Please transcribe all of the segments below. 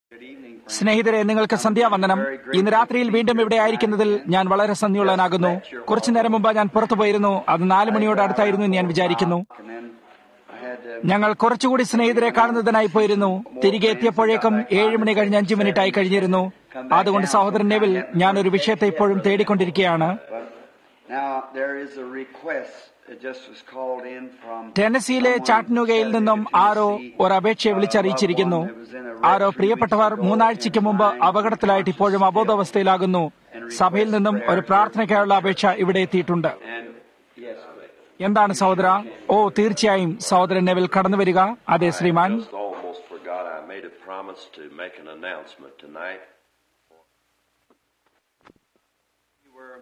സ്നേഹിതരെ നിങ്ങൾക്ക് സന്ധ്യാവന്ദനം ഇന്ന് രാത്രിയിൽ വീണ്ടും ഇവിടെ ആയിരിക്കുന്നതിൽ ഞാൻ വളരെ സന്ധിയുള്ളവനാകുന്നു കുറച്ചു നേരം മുമ്പ് ഞാൻ പുറത്തു പോയിരുന്നു അത് നാല് മണിയോട് അടുത്തായിരുന്നു എന്ന് ഞാൻ വിചാരിക്കുന്നു ഞങ്ങൾ കുറച്ചുകൂടി സ്നേഹിതരെ കാണുന്നതിനായി പോയിരുന്നു തിരികെ എത്തിയപ്പോഴേക്കും ഏഴ് മണി കഴിഞ്ഞ് അഞ്ചു മിനിറ്റ് ആയി കഴിഞ്ഞിരുന്നു അതുകൊണ്ട് സഹോദരൻ നെവിൽ ഞാൻ ഒരു വിഷയത്തെ ഇപ്പോഴും തേടിക്കൊണ്ടിരിക്കുകയാണ് Now, there is a request that just was called in from ടെന്നസിയിലെ ചാട്നുകയിൽ നിന്നും ആരോ ഒരു അപേക്ഷയെ വിളിച്ചറിയിച്ചിരിക്കുന്നു ആരോ പ്രിയപ്പെട്ടവർ മൂന്നാഴ്ചയ്ക്ക് മുമ്പ് അപകടത്തിലായിട്ട് ഇപ്പോഴും അബോധാവസ്ഥയിലാകുന്നു സഭയിൽ നിന്നും ഒരു പ്രാർത്ഥനയ്ക്കായുള്ള അപേക്ഷ ഇവിടെ എത്തിയിട്ടുണ്ട് and yes, എന്താണ് സഹോദര ഓ തീർച്ചയായും സഹോദരൻ നെവിൽ കടന്നു വരിക അതെ ശ്രീമാൻ Just almost forgot I made a promise to make an announcement tonight. we were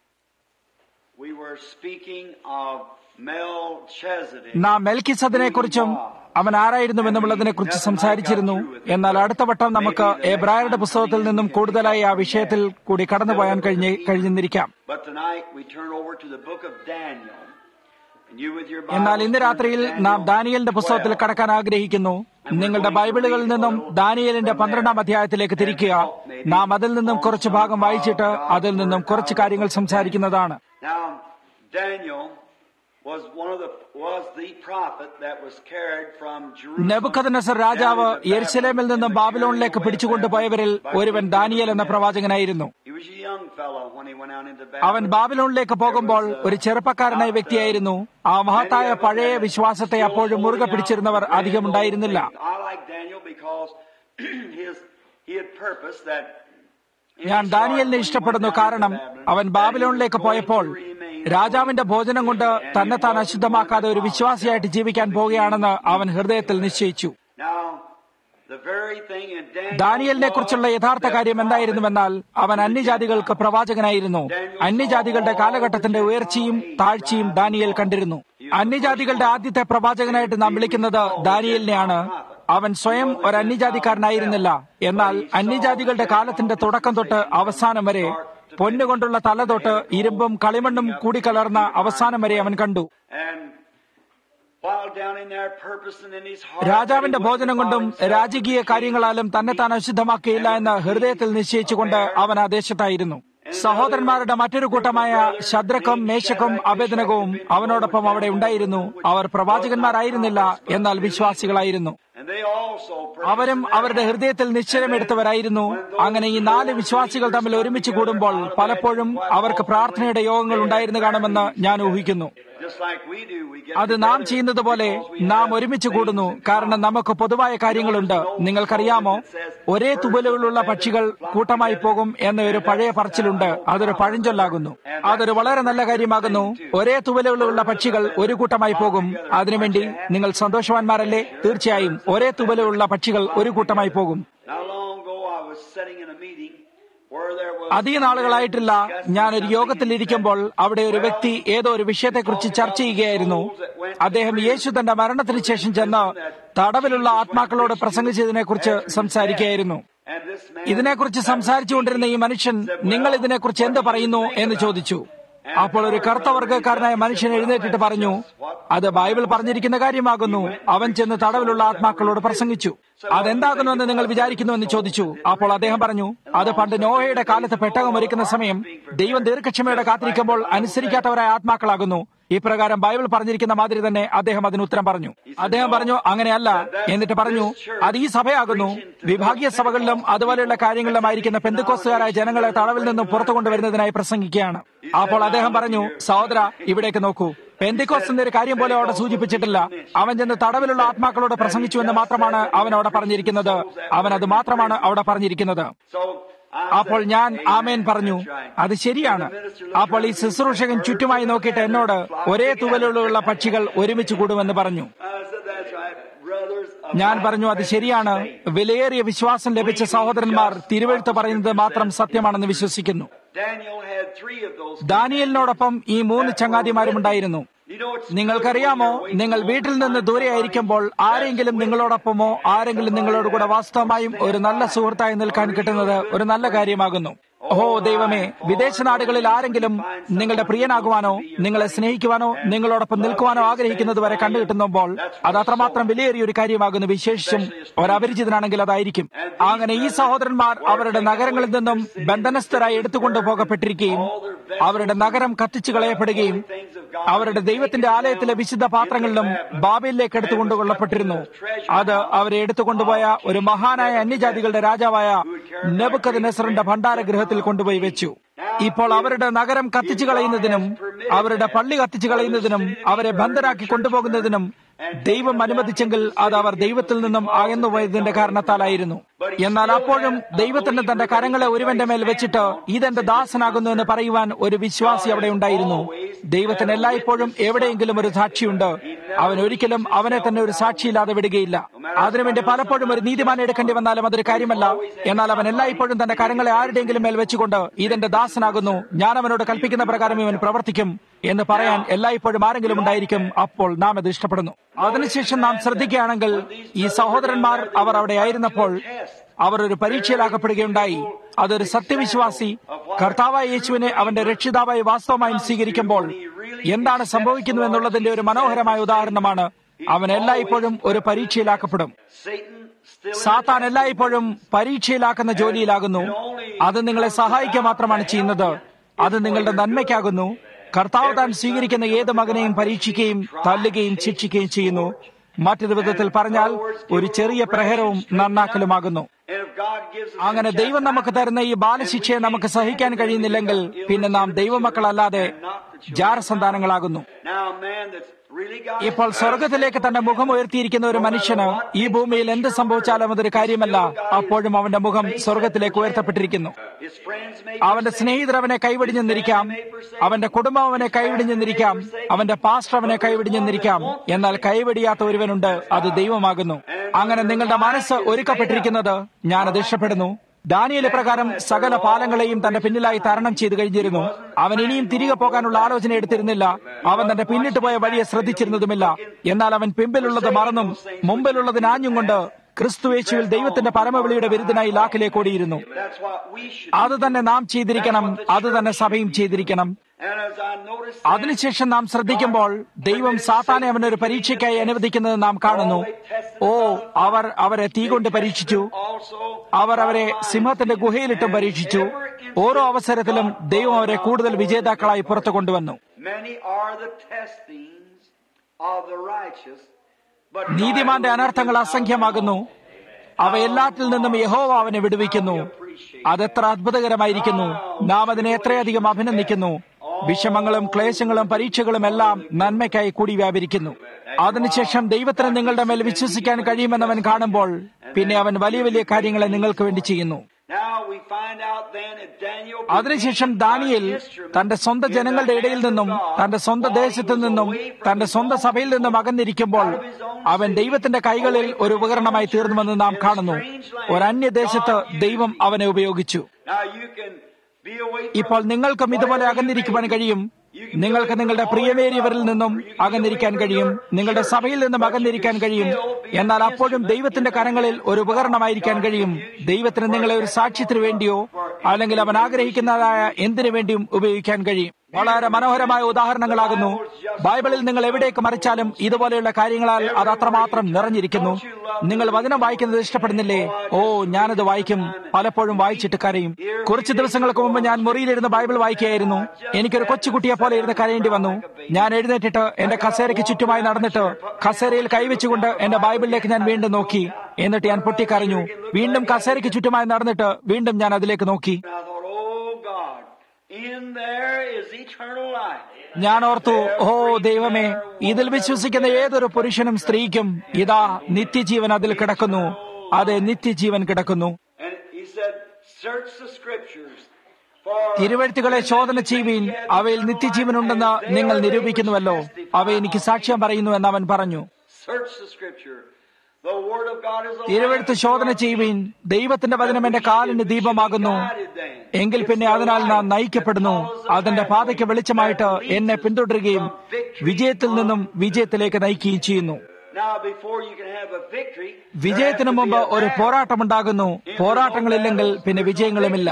we were speaking of Melchizedek. നാം മെൽക്കിസദിനെ കുറിച്ചും അവൻ ആരായിരുന്നുവെന്നുള്ളതിനെ കുറിച്ച് സംസാരിച്ചിരുന്നു എന്നാൽ അടുത്ത വട്ടം നമുക്ക് എബ്രായരുടെ പുസ്തകത്തിൽ നിന്നും കൂടുതലായി ആ വിഷയത്തിൽ കൂടി കടന്നുപോയാൻ കഴിഞ്ഞ് കഴിഞ്ഞിരിക്കാം But tonight we turn over to the book of Daniel. And you with your എന്നാൽ Bibles ഇന്ന് turn to രാത്രിയിൽ Daniel നാം ദാനിയലിന്റെ പുസ്തകത്തിൽ 12. കടക്കാൻ ആഗ്രഹിക്കുന്നു നിങ്ങളുടെ ബൈബിളുകളിൽ നിന്നും ദാനിയലിന്റെ പന്ത്രണ്ടാം അധ്യായത്തിലേക്ക് തിരിക്കുക നാം അതിൽ നിന്നും കുറച്ച് ഭാഗം വായിച്ചിട്ട് അതിൽ നിന്നും കുറച്ച് കാര്യങ്ങൾ സംസാരിക്കുന്നതാണ് Now, Daniel was one of the was the prophet that was carried from Jerusalem. നെബുക്കദ്നസർ രാജാവ് down into യെരുസലേമിൽ നിന്നും ബാബിലോണിലേക്ക് പിടിച്ചുകൊണ്ടുപോയവരിൽ ഒരുവൻ ദാനിയേൽ എന്ന പ്രവാചകനായിരുന്നു He was a young fellow when he went out into അവൻ Babylon. ബാബിലോണിലേക്ക് പോകുമ്പോൾ ഒരു ചെറുപ്പക്കാരനായ വ്യക്തിയായിരുന്നു ആ മഹത്തായ പഴയ വിശ്വാസത്തെ അപ്പോഴും മുറുകെ പിടിച്ചിരുന്നവർ അധികം ഉണ്ടായിരുന്നില്ല I like Daniel because his he had purpose that ഞാൻ ദാനിയലിനെ ഇഷ്ടപ്പെടുന്നു കാരണം അവൻ ബാബിലോണിലേക്ക് പോയപ്പോൾ രാജാവിന്റെ ഭോജനം കൊണ്ട് തന്നെ താൻ അശുദ്ധമാക്കാതെ ഒരു വിശ്വാസിയായിട്ട് ജീവിക്കാൻ പോവുകയാണെന്ന് അവൻ ഹൃദയത്തിൽ നിശ്ചയിച്ചു Now, the very thing in Daniel ദാനിയലിനെ കുറിച്ചുള്ള was യഥാർത്ഥ that കാര്യം എന്തായിരുന്നുവെന്നാൽ അവൻ അന്യജാതികൾക്ക് പ്രവാചകനായിരുന്നു അന്യജാതികളുടെ കാലഘട്ടത്തിന്റെ ഉയർച്ചയും താഴ്ചയും ദാനിയേൽ കണ്ടിരുന്നു അന്യജാതികളുടെ ആദ്യത്തെ പ്രവാചകനായിട്ട് നാം വിളിക്കുന്നത് ദാനിയലിനെയാണ് അവൻ സ്വയം ഒരു അന്യജാതിക്കാരനായിരുന്നില്ല എന്നാൽ അന്യജാതികളുടെ കാലത്തിന്റെ തുടക്കം തൊട്ട് അവസാനം വരെ പൊന്നുകൊണ്ടുള്ള തല തൊട്ട് ഇരുമ്പും കളിമണ്ണും കൂടിക്കലർന്ന അവസാനം വരെ അവൻ കണ്ടു And while down in there purposing in his heart രാജാവിന്റെ that he ഭോജനം കൊണ്ടും wouldn't defile himself രാജകീയ കാര്യങ്ങളാലും തന്നെ താൻ അശുദ്ധമാക്കിയില്ല എന്ന് ഹൃദയത്തിൽ നിശ്ചയിച്ചുകൊണ്ട് അവൻ ആ ദേശത്തായിരുന്നു സഹോദരന്മാരുടെ മറ്റൊരു കൂട്ടമായ ശദ്രക്കും മേശക്കും അഭേദനകവും അവനോടൊപ്പം അവിടെ ഉണ്ടായിരുന്നു അവർ പ്രവാചകന്മാരായിരുന്നില്ല എന്നാൽ വിശ്വാസികളായിരുന്നു And they also അവരും അവരുടെ ഹൃദയത്തിൽ നിശ്ചയമെടുത്തവരായിരുന്നു അങ്ങനെ ഈ നാല് വിശ്വാസികൾ തമ്മിൽ ഒരുമിച്ച് കൂടുമ്പോൾ പലപ്പോഴും അവർക്ക് പ്രാർത്ഥനയുടെ യോഗങ്ങൾ ഉണ്ടായിരുന്നു കാണുമെന്ന് ഞാൻ ഊഹിക്കുന്നു just like we do, we get അത് നാം together ചെയ്യുന്നത് പോലെ because we നാം have ഒരുമിച്ച് things കൂടുന്നു in കാരണം നമുക്ക് പൊതുവായ കാര്യങ്ങളുണ്ട് നിങ്ങൾക്കറിയാമോ ഒരേ തുവലുകളുള്ള പക്ഷികൾ കൂട്ടമായി പോകും എന്ന ഒരു പഴയ പറച്ചിലുണ്ട് അതൊരു പഴഞ്ചൊല്ലാകുന്നു അതൊരു വളരെ നല്ല കാര്യമാകുന്നു ഒരേ തുവലുകളുള്ള പക്ഷികൾ ഒരു കൂട്ടമായി പോകും അതിനുവേണ്ടി നിങ്ങൾ സന്തോഷവാന്മാരല്ലേ തീർച്ചയായും ഒരേ തുവലുള്ള പക്ഷികൾ ഒരു കൂട്ടമായി പോകും Not long ago, I was sitting in a meeting where there was അധിക നാളുകളായിട്ടില്ല ഞാൻ ഒരു യോഗത്തിൽ ഇരിക്കുമ്പോൾ അവിടെ ഒരു വ്യക്തി ഏതോ ഒരു വിഷയത്തെക്കുറിച്ച് ചർച്ച ചെയ്യുകയായിരുന്നു അദ്ദേഹം യേശു തന്റെ മരണത്തിന് ശേഷം ചെന്ന് തടവിലുള്ള ആത്മാക്കളോട് പ്രസംഗിച്ചതിനെ കുറിച്ച് സംസാരിക്കുകയായിരുന്നു and this man ഇതിനെക്കുറിച്ച് സംസാരിച്ചുകൊണ്ടിരുന്ന ഈ മനുഷ്യൻ നിങ്ങൾ ഇതിനെക്കുറിച്ച് എന്ത് പറയുന്നു എന്ന് ചോദിച്ചു അപ്പോൾ ഒരു കറുത്ത വർഗ്ഗക്കാരനായ മനുഷ്യൻ എഴുന്നേറ്റിട്ട് പറഞ്ഞു അത് ബൈബിൾ പറഞ്ഞിരിക്കുന്ന കാര്യമാകുന്നു അവൻ ചെന്ന് തടവിലുള്ള ആത്മാക്കളോട് പ്രസംഗിച്ചു അതെന്താകുന്നുവെന്ന് നിങ്ങൾ വിചാരിക്കുന്നുവെന്ന് ചോദിച്ചു അപ്പോൾ അദ്ദേഹം പറഞ്ഞു അത് പണ്ട് നോഹയുടെ കാലത്ത് പെട്ടകം ഒരുക്കുന്ന സമയം ദൈവം ദീർഘക്ഷമയോടെ കാത്തിരിക്കുമ്പോൾ അനുസരിക്കാത്തവരായ ആത്മാക്കളാകുന്നു ഇപ്രകാരം ബൈബിൾ പറഞ്ഞിരിക്കുന്ന മാതിരി തന്നെ അദ്ദേഹം അതിന് ഉത്തരം പറഞ്ഞു അദ്ദേഹം പറഞ്ഞു അങ്ങനെയല്ല എന്നിട്ട് പറഞ്ഞു അത് ഈ സഭയാകുന്നു വിഭാഗീയ സഭകളിലും അതുപോലെയുള്ള കാര്യങ്ങളിലുമായിരിക്കുന്ന പെന്തുക്കോസുകാരായ ജനങ്ങളെ തടവിൽ നിന്നും പുറത്തു കൊണ്ടുവരുന്നതിനായി പ്രസംഗിക്കുകയാണ് അപ്പോൾ അദ്ദേഹം പറഞ്ഞു സഹോദര ഇവിടേക്ക് നോക്കൂ പെന്തിക്കോസ് എന്നൊരു കാര്യം പോലെ അവിടെ സൂചിപ്പിച്ചിട്ടില്ല അവൻ ചെന്ന് തടവിലുള്ള ആത്മാക്കളോട് പ്രസംഗിച്ചു എന്ന് മാത്രമാണ് അവൻ അവിടെ പറഞ്ഞിരിക്കുന്നത് അവൻ അത് മാത്രമാണ് അവിടെ പറഞ്ഞിരിക്കുന്നത് So I അപ്പോൾ said, ഞാൻ "Amen. ആമേൻ പറഞ്ഞു That's right." അത് ശരിയാണ് അപ്പോൾ ഈ ശുശ്രൂഷകൻ ചുറ്റുമായി നോക്കിയിട്ട് എന്നോട് ഒരേ തുവലുള്ള പക്ഷികൾ ഒരുമിച്ച് കൂടുമെന്ന് പറഞ്ഞു I said, "That's right, brothers of ഞാൻ my പറഞ്ഞു അത് ശരിയാണ് faith." വിലയേറിയ വിശ്വാസം ലഭിച്ച സഹോദരന്മാർ തിരുവെഴുത്ത് പറയുന്നത് മാത്രം സത്യമാണെന്ന് വിശ്വസിക്കുന്നു Daniel had three of those. ദാനിയലിനോടൊപ്പം ഈ മൂന്ന് ചങ്ങാതിമാരുമുണ്ടായിരുന്നു You know, it's നിങ്ങൾക്കറിയാമോ good when you're നിങ്ങൾ away വീട്ടിൽ from നിന്ന് home, ദൂരെ somebody ആയിരിക്കുമ്പോൾ ആരെങ്കിലും നിങ്ങളോടൊപ്പമോ ആരെങ്കിലും നിങ്ങളോട് കൂടെ വാസ്തവമായും ഒരു നല്ല സുഹൃത്തായി നിൽക്കാൻ കിട്ടുന്നത് ഒരു നല്ല കാര്യമാകുന്നു ഓ ദൈവമേ വിദേശ നാടുകളിൽ ആരെങ്കിലും നിങ്ങളുടെ പ്രിയനാകുവാനോ നിങ്ങളെ സ്നേഹിക്കുവാനോ നിങ്ങളോടൊപ്പം നിൽക്കുവാനോ ആഗ്രഹിക്കുന്നത് വരെ കണ്ടുകിട്ടുമ്പോൾ അത് അത്രമാത്രം വിലയേറിയ ഒരു കാര്യമാകുന്നു വിശേഷിച്ചും ഒരപരിചിതനാണെങ്കിൽ അതായിരിക്കും അങ്ങനെ ഈ സഹോദരന്മാർ അവരുടെ നഗരങ്ങളിൽ നിന്നും ബന്ധനസ്ഥരായി എടുത്തുകൊണ്ടു പോകപ്പെട്ടിരിക്കുകയും അവരുടെ നഗരം കത്തിച്ചു കളയപ്പെടുകയും അവരുടെ ദൈവത്തിന്റെ ആലയത്തിലെ വിശുദ്ധ പാത്രങ്ങളിലും ബാബയിലേക്ക് എടുത്തുകൊണ്ടു കൊള്ളപ്പെട്ടിരുന്നു അത് അവരെ എടുത്തുകൊണ്ടുപോയ ഒരു മഹാനായ അന്യജാതികളുടെ രാജാവായ നെബുക്കത് നെസറിന്റെ ഭണ്ഡാരഗൃഹത്തിൽ കൊണ്ടുപോയി വെച്ചു ഇപ്പോൾ അവരുടെ നഗരം കത്തിച്ചു കളയുന്നതിനും അവരുടെ പള്ളി കത്തിച്ചു കളയുന്നതിനും അവരെ ബന്ധരാക്കി കൊണ്ടുപോകുന്നതിനും ദൈവം അനുവദിച്ചെങ്കിൽ അത് അവർ ദൈവത്തിൽ നിന്നും അകന്നുപോയതിന്റെ കാരണത്താലായിരുന്നു എന്നാൽ അപ്പോഴും ദൈവത്തിന് തന്റെ കരങ്ങളെ ഒരുവന്റെ മേൽ വെച്ചിട്ട് ഇതെന്റെ ദാസനാകുന്നു എന്ന് പറയുവാൻ ഒരു വിശ്വാസി അവിടെ ഉണ്ടായിരുന്നു ദൈവത്തിന് എല്ലായ്പ്പോഴും എവിടെയെങ്കിലും ഒരു സാക്ഷിയുണ്ട് അവൻ ഒരിക്കലും അവനെ തന്നെ ഒരു സാക്ഷിയില്ലാതെ വിടുകയില്ല അതിനുവേണ്ടി പലപ്പോഴും ഒരു നീതിമാൻ എടുക്കേണ്ടി വന്നാലും അതൊരു കാര്യമല്ല എന്നാൽ അവൻ എല്ലായ്പ്പോഴും തന്റെ കരങ്ങളെ ആരുടെയെങ്കിലും മേൽ വെച്ചുകൊണ്ട് ഇതെന്റെ ദാസനാകുന്നു ഞാൻ അവനോട് കൽപ്പിക്കുന്ന പ്രകാരം ഇവൻ പ്രവർത്തിക്കും എന്ന് പറയാൻ എല്ലായ്പ്പോഴും ആരെങ്കിലും ഉണ്ടായിരിക്കും അപ്പോൾ നാം അത് ഇഷ്ടപ്പെടുന്നു അതിനുശേഷം നാം ശ്രദ്ധിക്കുകയാണെങ്കിൽ ഈ സഹോദരന്മാർ അവർ അവിടെ ആയിരുന്നപ്പോൾ അവർ ഒരു പരീക്ഷയിലാക്കപ്പെടുകയുണ്ടായി അതൊരു സത്യവിശ്വാസി കർത്താവായ യേശുവിനെ അവന്റെ രക്ഷിതാവായി വാസ്തവമായും സ്വീകരിക്കുമ്പോൾ എന്താണ് സംഭവിക്കുന്നു എന്നുള്ളതിന്റെ ഒരു മനോഹരമായ ഉദാഹരണമാണ് അവൻ എല്ലായ്പ്പോഴും ഒരു പരീക്ഷയിലാക്കപ്പെടും സാത്താൻ എല്ലായ്പ്പോഴും പരീക്ഷയിലാക്കുന്ന ജോലിയിലാകുന്നു അത് നിങ്ങളെ സഹായിക്കുക മാത്രമാണ് ചെയ്യുന്നത് അത് നിങ്ങളുടെ നന്മയ്ക്കാകുന്നു കർത്താവ് താൻ സ്വീകരിക്കുന്ന ഏത് മകനെയും പരീക്ഷിക്കുകയും തല്ലുകയും ശിക്ഷിക്കുകയും ചെയ്യുന്നു മറ്റൊരു വിധത്തിൽ പറഞ്ഞാൽ ഒരു ചെറിയ പ്രഹരവും നന്നാക്കലുമാകുന്നു അങ്ങനെ ദൈവം നമുക്ക് തരുന്ന ഈ ബാലശിക്ഷയെ നമുക്ക് സഹിക്കാൻ കഴിയുന്നില്ലെങ്കിൽ പിന്നെ നാം ദൈവമക്കളല്ലാതെ ജാരസന്താനങ്ങളാകുന്നു ഇപ്പോൾ സ്വർഗത്തിലേക്ക് തന്റെ മുഖം ഉയർത്തിയിരിക്കുന്ന ഒരു മനുഷ്യന് ഈ ഭൂമിയിൽ എന്ത് സംഭവിച്ചാലും അതൊരു കാര്യമല്ല അപ്പോഴും അവന്റെ മുഖം സ്വർഗത്തിലേക്ക് ഉയർത്തപ്പെട്ടിരിക്കുന്നു അവന്റെ സ്നേഹിതർ അവനെ കൈവിടിഞ്ഞെന്നിരിക്കാം അവന്റെ കുടുംബം അവനെ കൈവിടിഞ്ഞെന്നിരിക്കാം അവന്റെ പാസ്റ്റർ അവനെ കൈവിടിഞ്ഞെന്നിരിക്കാം എന്നാൽ കൈവിടിയാത്ത ഒരുവനുണ്ട് അത് ദൈവമാകുന്നു അങ്ങനെ നിങ്ങളുടെ മനസ്സ് ഒരുക്കപ്പെട്ടിരിക്കുന്നത് ഞാനത് ഇഷ്ടപ്പെടുന്നു ദാനിയല് പ്രകാരം സകല പാലങ്ങളെയും തന്റെ പിന്നിലായി തരണം ചെയ്തു കഴിഞ്ഞിരുന്നു അവൻ ഇനിയും തിരികെ പോകാനുള്ള ആലോചന എടുത്തിരുന്നില്ല അവൻ തന്റെ പിന്നിട്ട് പോയ വഴിയെ ശ്രദ്ധിച്ചിരുന്നതുമില്ല എന്നാൽ അവൻ പിമ്പിലുള്ളത് മറന്നും മുമ്പിലുള്ളതിനാഞ്ഞും കൊണ്ട് ക്രിസ്തുവേശുവിൽ ദൈവത്തിന്റെ പരമവിളിയുടെ വിരുദ്ധനായി ലാക്കിലേക്ക് ഓടിയിരുന്നു അത് തന്നെ നാം ചെയ്തിരിക്കണം അത് തന്നെ സഭയും ചെയ്തിരിക്കണം അതിനുശേഷം നാം ശ്രദ്ധിക്കുമ്പോൾ ദൈവം സാത്താനെ അവനൊരു പരീക്ഷയ്ക്കായി അനുവദിക്കുന്നത് നാം കാണുന്നു ഓ അവർ അവരെ തീ കൊണ്ട് പരീക്ഷിച്ചു അവർ അവരെ സിംഹത്തിന്റെ ഗുഹയിലിട്ടും പരീക്ഷിച്ചു ഓരോ അവസരത്തിലും ദൈവം അവരെ കൂടുതൽ വിജേതാക്കളായി പുറത്തു കൊണ്ടുവന്നു നീതിമാന്റെ അനർത്ഥങ്ങൾ അസംഖ്യമാകുന്നു അവ എല്ലാറ്റിൽ നിന്നും യഹോവ അവനെ വിടുവിക്കുന്നു അതെത്ര അത്ഭുതകരമായിരിക്കുന്നു നാം അതിനെ എത്രയധികം അഭിനന്ദിക്കുന്നു വിഷമങ്ങളും ക്ലേശങ്ങളും പരീക്ഷകളും എല്ലാം നന്മയ്ക്കായി കൂടി വ്യാപരിക്കുന്നു അതിനുശേഷം ദൈവത്തിന് നിങ്ങളുടെ മേൽ വിശ്വസിക്കാൻ കഴിയുമെന്നവൻ കാണുമ്പോൾ പിന്നെ അവൻ വലിയ വലിയ കാര്യങ്ങളെ നിങ്ങൾക്ക് വേണ്ടി ചെയ്യുന്നു അതിനുശേഷം ദാനിയൽ തന്റെ സ്വന്തം ജനങ്ങളുടെ ഇടയിൽ നിന്നും തന്റെ സ്വന്തം ദേശത്തു നിന്നും തന്റെ സ്വന്തം സഭയിൽ നിന്നും അകന്നിരിക്കുമ്പോൾ അവൻ ദൈവത്തിന്റെ കൈകളിൽ ഒരു ഉപകരണമായി തീർന്നുവെന്ന് നാം കാണുന്നു ഒരു അന്യദേശത്ത് ദൈവം അവനെ ഉപയോഗിച്ചു ഇപ്പോൾ നിങ്ങൾക്കും ഇതുപോലെ അകന്നിരിക്കുവാൻ കഴിയും നിങ്ങൾക്ക് നിങ്ങളുടെ പ്രിയമേറിയവരിൽ നിന്നും അകന്നിരിക്കാൻ കഴിയും നിങ്ങളുടെ സഭയിൽ നിന്നും അകന്നിരിക്കാൻ കഴിയും എന്നാൽ അപ്പോഴും ദൈവത്തിന്റെ കരങ്ങളിൽ ഒരു ഉപകരണമായിരിക്കാൻ കഴിയും ദൈവത്തിന് നിങ്ങളെ ഒരു സാക്ഷ്യത്തിന് വേണ്ടിയോ അല്ലെങ്കിൽ അവൻ ആഗ്രഹിക്കുന്നതായ എന്തിനു വേണ്ടിയും ഉപയോഗിക്കാൻ കഴിയും വളരെ മനോഹരമായ ഉദാഹരണങ്ങളാകുന്നു ബൈബിളിൽ നിങ്ങൾ എവിടേക്ക് മറിച്ചാലും ഇതുപോലെയുള്ള കാര്യങ്ങളാൽ അത് അത്രമാത്രം നിറഞ്ഞിരിക്കുന്നു നിങ്ങൾ വചനം വായിക്കുന്നത് ഇഷ്ടപ്പെടുന്നില്ലേ ഓ ഞാനത് വായിക്കും പലപ്പോഴും വായിച്ചിട്ട് കരയും കുറച്ച് ദിവസങ്ങൾക്ക് മുമ്പ് ഞാൻ മുറിയിലിരുന്ന് ബൈബിൾ വായിക്കുകയായിരുന്നു എനിക്കൊരു കൊച്ചുകുട്ടിയെ പോലെ ഇരുന്ന് കരയേണ്ടി വന്നു ഞാൻ എഴുന്നേറ്റിട്ട് എന്റെ കസേരയ്ക്ക് ചുറ്റുമായി നടന്നിട്ട് കസേരയിൽ കൈവച്ചുകൊണ്ട് എന്റെ ബൈബിളിലേക്ക് ഞാൻ വീണ്ടും നോക്കി എന്നിട്ട് ഞാൻ പൊട്ടിക്കരഞ്ഞു വീണ്ടും കസേരയ്ക്ക് ചുറ്റുമായി നടന്നിട്ട് വീണ്ടും ഞാൻ അതിലേക്ക് നോക്കി ഞാൻ ഓർത്തു ഓ ദൈവമേ ഇതിൽ വിശ്വസിക്കുന്ന ഏതൊരു പുരുഷനും സ്ത്രീക്കും ഇതാ നിത്യജീവൻ അതിൽ കിടക്കുന്നു അതെ നിത്യജീവൻ കിടക്കുന്നു തിരുവഴുത്തുകളെ ശോധന ചെയ്യുവീൻ അവയിൽ നിത്യജീവനുണ്ടെന്ന് നിങ്ങൾ നിരൂപിക്കുന്നുവല്ലോ അവ എനിക്ക് സാക്ഷ്യം പറയുന്നു എന്ന് അവൻ പറഞ്ഞു തിരുവഴുത്ത് ശോധന ചെയ്യുവീൻ ദൈവത്തിന്റെ വചനം എന്റെ കാലിന് ദീപമാകുന്നു എങ്കിൽ പിന്നെ അതിനാൽ നാം നയിക്കപ്പെടുന്നു അതിന്റെ പാതയ്ക്ക് വെളിച്ചമായിട്ട് എന്നെ പിന്തുടരുകയും വിജയത്തിൽ നിന്നും വിജയത്തിലേക്ക് നയിക്കുകയും ചെയ്യുന്നു വിജയത്തിനു മുമ്പ് ഒരു പോരാട്ടമുണ്ടാകുന്നു പോരാട്ടങ്ങളില്ലെങ്കിൽ പിന്നെ വിജയങ്ങളുമില്ല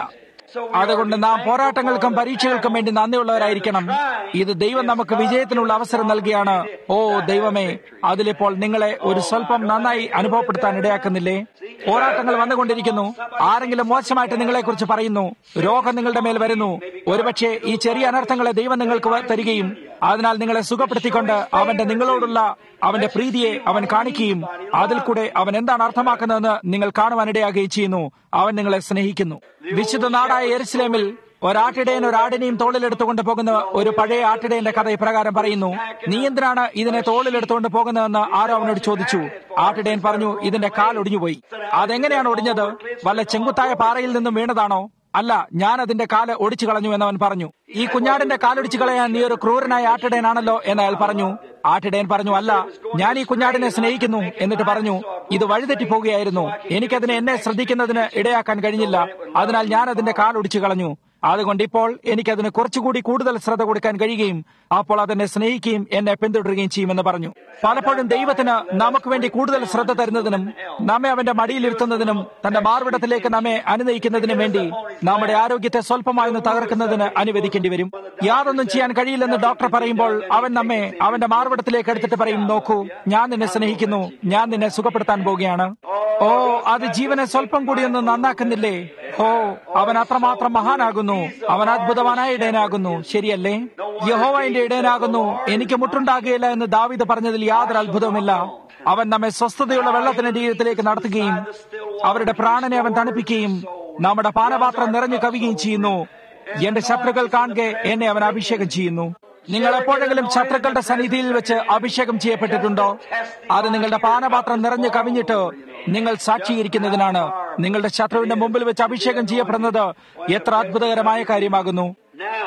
അതുകൊണ്ട് നാം പോരാട്ടങ്ങൾക്കും പരീക്ഷകൾക്കും വേണ്ടി നന്ദിയുള്ളവരായിരിക്കണം ഇത് ദൈവം നമുക്ക് വിജയത്തിനുള്ള അവസരം നൽകിയാണ് ഓ ദൈവമേ അതിലിപ്പോൾ നിങ്ങളെ ഒരു സ്വല്പം നന്നായി അനുഭവപ്പെടുത്താൻ ഇടയാക്കുന്നില്ലേ പോരാട്ടങ്ങൾ വന്നുകൊണ്ടിരിക്കുന്നു ആരെങ്കിലും മോശമായിട്ട് നിങ്ങളെക്കുറിച്ച് പറയുന്നു രോഗം നിങ്ങളുടെ മേൽ വരുന്നു ഒരുപക്ഷെ ഈ ചെറിയ അനർത്ഥങ്ങളെ ദൈവം നിങ്ങൾക്ക് വ- തരികയും അതിനാൽ നിങ്ങളെ സുഖപ്പെടുത്തിക്കൊണ്ട് അവന്റെ നിങ്ങളോടുള്ള അവന്റെ പ്രീതിയെ അവൻ കാണിക്കുകയും അതിൽ കൂടെ അവൻ എന്താണ് അർത്ഥമാക്കുന്നതെന്ന് നിങ്ങൾ കാണുവാനിടയാകുകയും ചെയ്യുന്നു അവൻ നിങ്ങളെ സ്നേഹിക്കുന്നു വിശുദ്ധ നാടായ എരുസലേമിൽ ഒരാട്ടിടയൻ ഒരാടിനെയും തോളിലെടുത്തുകൊണ്ട് പോകുന്ന ഒരു പഴയ ആട്ടിടയന്റെ കഥ ഇപ്രകാരം പറയുന്നു നീ എന്തിനാണ് ഇതിനെ തോളിലെടുത്തുകൊണ്ട് പോകുന്നതെന്ന് ആരോ അവനോട് ചോദിച്ചു ആട്ടിടയൻ പറഞ്ഞു ഇതിന്റെ കാൽ ഒടിഞ്ഞുപോയി അതെങ്ങനെയാണ് ഒടിഞ്ഞത് വല്ല ചെങ്കുത്തായ പാറയിൽ നിന്നും വീണതാണോ അല്ല ഞാൻ അതിന്റെ കാല് ഒടിച്ചു കളഞ്ഞു എന്നവൻ പറഞ്ഞു ഈ കുഞ്ഞാടിന്റെ കാലൊടിച്ചു കളയാൻ നീ ഒരു ക്രൂരനായ ആട്ടിടയനാണല്ലോ എന്ന് അയാൾ പറഞ്ഞു ആട്ടിടയൻ പറഞ്ഞു അല്ല ഞാൻ ഈ കുഞ്ഞാടിനെ സ്നേഹിക്കുന്നു എന്നിട്ട് പറഞ്ഞു ഇത് വഴിതെറ്റി പോകുകയായിരുന്നു എനിക്കതിനെ എന്നെ ശ്രദ്ധിക്കുന്നതിന് ഇടയാക്കാൻ കഴിഞ്ഞില്ല അതിനാൽ ഞാൻ അതിന്റെ കാലൊടിച്ചു കളഞ്ഞു അതുകൊണ്ട് ഇപ്പോൾ എനിക്കതിന് കുറച്ചുകൂടി കൂടുതൽ ശ്രദ്ധ കൊടുക്കാൻ കഴിയുകയും അപ്പോൾ അതെന്നെ സ്നേഹിക്കുകയും എന്നെ പിന്തുടരുകയും ചെയ്യുമെന്ന് പറഞ്ഞു പലപ്പോഴും ദൈവത്തിന് നമുക്ക് വേണ്ടി കൂടുതൽ ശ്രദ്ധ തരുന്നതിനും നമ്മെ അവന്റെ മടിയിലിരുത്തുന്നതിനും തന്റെ മാർവിടത്തിലേക്ക് നമ്മെ അനുനയിക്കുന്നതിനും വേണ്ടി നമ്മുടെ ആരോഗ്യത്തെ സ്വല്പമായി ഒന്ന് തകർക്കുന്നതിന് അനുവദിക്കേണ്ടി വരും യാതൊന്നും ചെയ്യാൻ കഴിയില്ലെന്ന് ഡോക്ടർ പറയുമ്പോൾ അവൻ നമ്മെ അവന്റെ മാർവിടത്തിലേക്ക് എടുത്തിട്ട് പറയും നോക്കൂ ഞാൻ നിന്നെ സ്നേഹിക്കുന്നു ഞാൻ നിന്നെ സുഖപ്പെടുത്താൻ പോവുകയാണ് ഓ അത് ജീവനെ സ്വല്പം കൂടി ഒന്ന് നന്നാക്കുന്നില്ലേ ഓ അവൻ അത്രമാത്രം മഹാനാകുന്നു അവൻ അത്ഭുതവാനായ ഇടയനാകുന്നു ശരിയല്ലേ യഹോവന്റെ ഇടയനാകുന്നു എനിക്ക് മുട്ടുണ്ടാകുകയില്ല എന്ന് ദാവിദ് പറഞ്ഞതിൽ യാതൊരു അത്ഭുതവുമില്ല അവൻ നമ്മെ സ്വസ്ഥതയുള്ള വെള്ളത്തിന്റെ ജീവിതത്തിലേക്ക് നടത്തുകയും അവരുടെ പ്രാണനെ അവൻ തണുപ്പിക്കുകയും നമ്മുടെ പാനപാത്രം നിറഞ്ഞു കവിയുകയും ചെയ്യുന്നു എന്റെ ശത്രുക്കൾ കാണുക എന്നെ അവൻ അഭിഷേകം ചെയ്യുന്നു നിങ്ങൾ എപ്പോഴെങ്കിലും ശത്രുക്കളുടെ സന്നിധിയിൽ വെച്ച് അഭിഷേകം ചെയ്യപ്പെട്ടിട്ടുണ്ടോ അത് നിങ്ങളുടെ പാനപാത്രം നിറഞ്ഞു കവിഞ്ഞിട്ട് നിങ്ങൾ സാക്ഷീകരിക്കുന്നതിനാണ് നിങ്ങളുടെ ശത്രുവിന്റെ മുമ്പിൽ വെച്ച് അഭിഷേകം ചെയ്യപ്പെടുന്നത് എത്ര അത്ഭുതകരമായ കാര്യമാകുന്നു Now,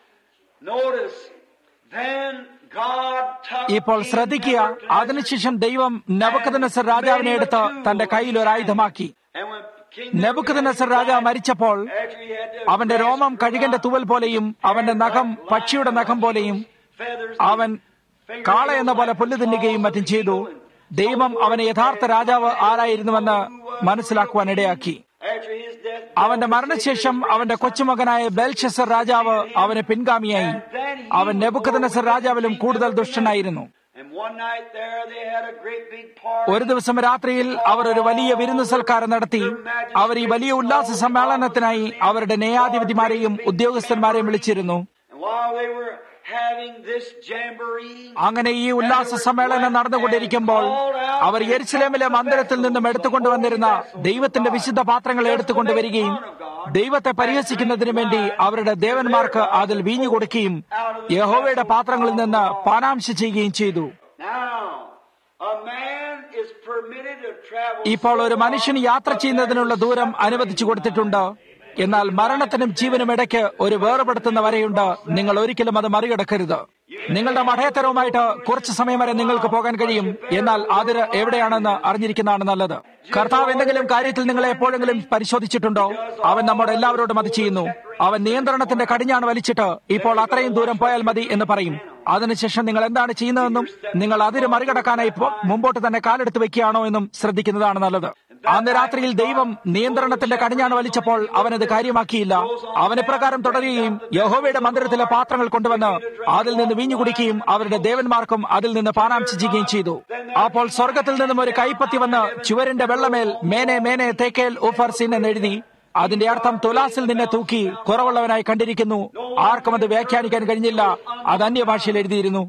notice, then God took ഇപ്പോൾ ശ്രദ്ധിക്കുക അതിനുശേഷം ദൈവം നെബുക്കദ്നേസർ രാജാവിനെ എടുത്ത് തന്റെ കയ്യിൽ ഒരു ആയുധമാക്കി And when King നെബുക്കദ്നേസർ രാജാവ് മരിച്ചപ്പോൾ after he had to അവന്റെ രോമം കഴുകന്റെ തുവൽ പോലെയും അവന്റെ നഖം പക്ഷിയുടെ നഖം പോലെയും feathers അവൻ കാള എന്ന പോലെ പുല്ല് തിന്നുകയും മറ്റും ചെയ്തു ദൈവം അവന് യഥാർത്ഥ രാജാവ് ആരായിരുന്നുവെന്ന് മനസ്സിലാക്കുവാൻ ഇടയാക്കി after his death, അവന്റെ മരണശേഷം അവന്റെ കൊച്ചുമകനായ ബെൽഷസർ രാജാവ് അവന് പിൻഗാമിയായി അവൻ നെബുക്കദ്നേസർ രാജാവിലും കൂടുതൽ ദുഷ്ടനായിരുന്നു and one night there they had a great big party. ഒരു ദിവസം രാത്രിയിൽ അവർ ഒരു വലിയ വിരുന്നു സൽക്കാരം നടത്തി അവർ ഈ വലിയ ഉല്ലാസ സമ്മേളനത്തിനായി അവരുടെ ന്യായാധിപതിമാരെയും ഉദ്യോഗസ്ഥന്മാരെയും വിളിച്ചിരുന്നു And while they were having this jamboree, അങ്ങനെ ഈ ഉല്ലാസ സമ്മേളനം നടന്നുകൊണ്ടിരിക്കുമ്പോൾ അവർ യെരുസലേമിലെ മന്ദിരത്തിൽ നിന്നും എടുത്തുകൊണ്ടുവന്നിരുന്ന ദൈവത്തിന്റെ വിശുദ്ധ പാത്രങ്ങൾ എടുത്തുകൊണ്ടുവരികയും ദൈവത്തെ പരിഹസിക്കുന്നതിനു വേണ്ടി അവരുടെ ദേവന്മാർക്ക് അതിൽ വീഞ്ഞു കൊടുക്കുകയും യഹോവയുടെ പാത്രങ്ങളിൽ നിന്ന് പാനാംശ ചെയ്യുകയും ചെയ്തു now a man is permitted to travel. ഇപ്പോൾ ഒരു മനുഷ്യന് യാത്ര ചെയ്യുന്നതിനുള്ള ദൂരം അനുവദിച്ചു കൊടുത്തിട്ടുണ്ട് എന്നാൽ മരണത്തിനും ജീവനും ഇടയ്ക്ക് ഒരു വേർപെടുത്തുന്ന വരെയുണ്ട് നിങ്ങൾ ഒരിക്കലും അത് മറികടക്കരുത് നിങ്ങളുടെ മഠയത്തരവുമായിട്ട് കുറച്ച് സമയം വരെ നിങ്ങൾക്ക് പോകാൻ കഴിയും എന്നാൽ അതിര് എവിടെയാണെന്ന് അറിഞ്ഞിരിക്കുന്നതാണ് നല്ലത് കർത്താവ് എന്തെങ്കിലും കാര്യത്തിൽ നിങ്ങളെ എപ്പോഴെങ്കിലും പരിശോധിച്ചിട്ടുണ്ടോ അവൻ നമ്മുടെ എല്ലാവരോടും അത് ചെയ്യുന്നു അവൻ നിയന്ത്രണത്തിന്റെ കടിഞ്ഞാണ് വലിച്ചിട്ട് ഇപ്പോൾ അത്രയും ദൂരം പോയാൽ മതി എന്ന് പറയും അതിനുശേഷം നിങ്ങൾ എന്താണ് ചെയ്യുന്നതെന്നും നിങ്ങൾ അതിര് മറികടക്കാനായി പോ- മുമ്പോട്ട് തന്നെ കാലെടുത്ത് വെക്കുകയാണോ എന്നും ശ്രദ്ധിക്കുന്നതാണ് നല്ലത് അന്ന് രാത്രിയിൽ ദൈവം നിയന്ത്രണത്തിന്റെ കടിഞ്ഞാണ് വലിച്ചപ്പോൾ അവനത് കാര്യമാക്കിയില്ല അവന് പ്രകാരം തുടരുകയും യഹോവയുടെ മന്ദിരത്തിലെ പാത്രങ്ങൾ കൊണ്ടുവന്ന് അതിൽ നിന്ന് വീഞ്ഞു കുടിക്കുകയും അവരുടെ ദേവന്മാർക്കും അതിൽ നിന്ന് പാനാംശിക്കുകയും ചെയ്തു അപ്പോൾ സ്വർഗത്തിൽ നിന്നും ഒരു കൈപ്പത്തി വന്ന് ചുവരിന്റെ വെള്ളമേൽ മേനെ മേനെ തേക്കേൽ ഊഫർ സിൻ എന്ന് എഴുതി അതിന്റെ അർത്ഥം തുലാസിൽ നിന്നെ തൂക്കി കുറവുള്ളവനായി കണ്ടിരിക്കുന്നു ആർക്കും അത് വ്യാഖ്യാനിക്കാൻ കഴിഞ്ഞില്ല അത് അന്യഭാഷയിൽ എഴുതിയിരുന്നു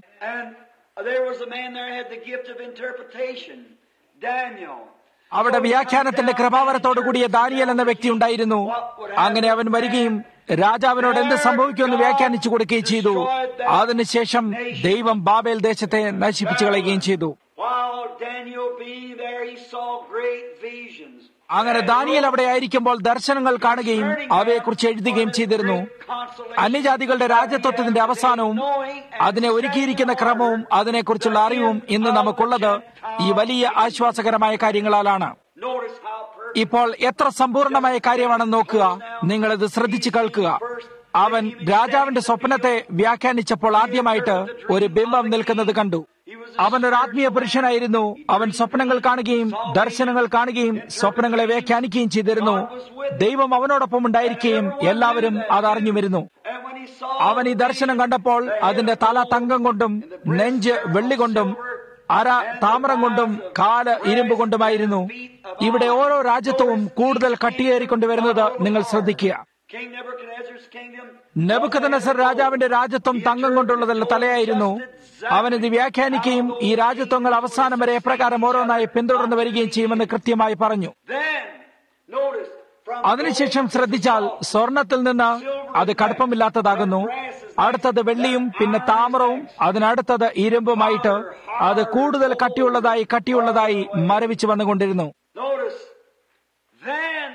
And there was a man there who had the gift of interpretation, Daniel. അവിടെ വ്യാഖ്യാനത്തിന്റെ കൃപാവരത്തോടു കൂടിയ ദാനിയൽ എന്ന വ്യക്തി ഉണ്ടായിരുന്നു അങ്ങനെ അവൻ വരികയും രാജാവിനോട് എന്ത് സംഭവിക്കുമെന്ന് വ്യാഖ്യാനിച്ചു കൊടുക്കുകയും ചെയ്തു അതിനുശേഷം ദൈവം ബാബേൽ ദേശത്തെ നശിപ്പിച്ചു കളയുകയും ചെയ്തു While Daniel being there, he saw great visions. അങ്ങനെ ദാനിയൽ അവിടെ ആയിരിക്കുമ്പോൾ ദർശനങ്ങൾ കാണുകയും അവയെക്കുറിച്ച് എഴുതുകയും ചെയ്തിരുന്നു അന്യജാതികളുടെ രാജ്യത്വത്തിന്റെ അവസാനവും അതിനെ ഒരുക്കിയിരിക്കുന്ന ക്രമവും അതിനെക്കുറിച്ചുള്ള അറിവും ഇന്ന് നമുക്കുള്ളത് ഈ വലിയ ആശ്വാസകരമായ കാര്യങ്ങളാലാണ് Notice how perfect. ഇപ്പോൾ എത്ര സമ്പൂർണമായ കാര്യമാണെന്ന് നോക്കുക നിങ്ങളിത് ശ്രദ്ധിച്ചു കേൾക്കുക അവൻ രാജാവിന്റെ സ്വപ്നത്തെ വ്യാഖ്യാനിച്ചപ്പോൾ ആദ്യമായിട്ട് ഒരു ബിംബം നിൽക്കുന്നത് കണ്ടു അവൻ ഒരു ആത്മീയ പുരുഷനായിരുന്നു അവൻ സ്വപ്നങ്ങൾ കാണുകയും ദർശനങ്ങൾ കാണുകയും സ്വപ്നങ്ങളെ വ്യാഖ്യാനിക്കുകയും ചെയ്തിരുന്നു ദൈവം അവനോടൊപ്പം ഉണ്ടായിരിക്കുകയും എല്ലാവരും അത് അറിഞ്ഞു വരുന്നു And when he saw അവൻ ഈ ദർശനം കണ്ടപ്പോൾ അതിന്റെ തല തങ്കം കൊണ്ടും നെഞ്ച് വെള്ളി കൊണ്ടും അര താമ്രം കൊണ്ടും കാല് ഇരുമ്പ് കൊണ്ടുമായിരുന്നു ഇവിടെ ഓരോ രാജ്യത്വവും കൂടുതൽ കട്ടിയേറിക്കൊണ്ടുവരുന്നത് നിങ്ങൾ ശ്രദ്ധിക്കുക King Nebuchadnezzar's kingdom, നെബുക്കദനസർ രാജാവിന്റെ രാജ്യത്വം തങ്കം കൊണ്ടുള്ളതല്ല തലയായിരുന്നു അവൻ ഇത് വ്യാഖ്യാനിക്കുകയും ഈ രാജ്യത്വങ്ങൾ അവസാനം വരെ എപ്രകാരം ഓരോന്നായി പിന്തുടർന്നു വരികയും ചെയ്യുമെന്ന് കൃത്യമായി പറഞ്ഞു then notice from അതിനുശേഷം ശ്രദ്ധിച്ചാൽ സ്വർണത്തിൽ നിന്ന് അത് കടുപ്പമില്ലാത്തതാകുന്നു അടുത്തത് വെള്ളിയും പിന്നെ താമ്രവും അതിനടുത്തത് ഇരുമ്പുമായിട്ട് അത് കൂടുതൽ കട്ടിയുള്ളതായി കട്ടിയുള്ളതായി മരവിച്ചു വന്നുകൊണ്ടിരുന്നു notice then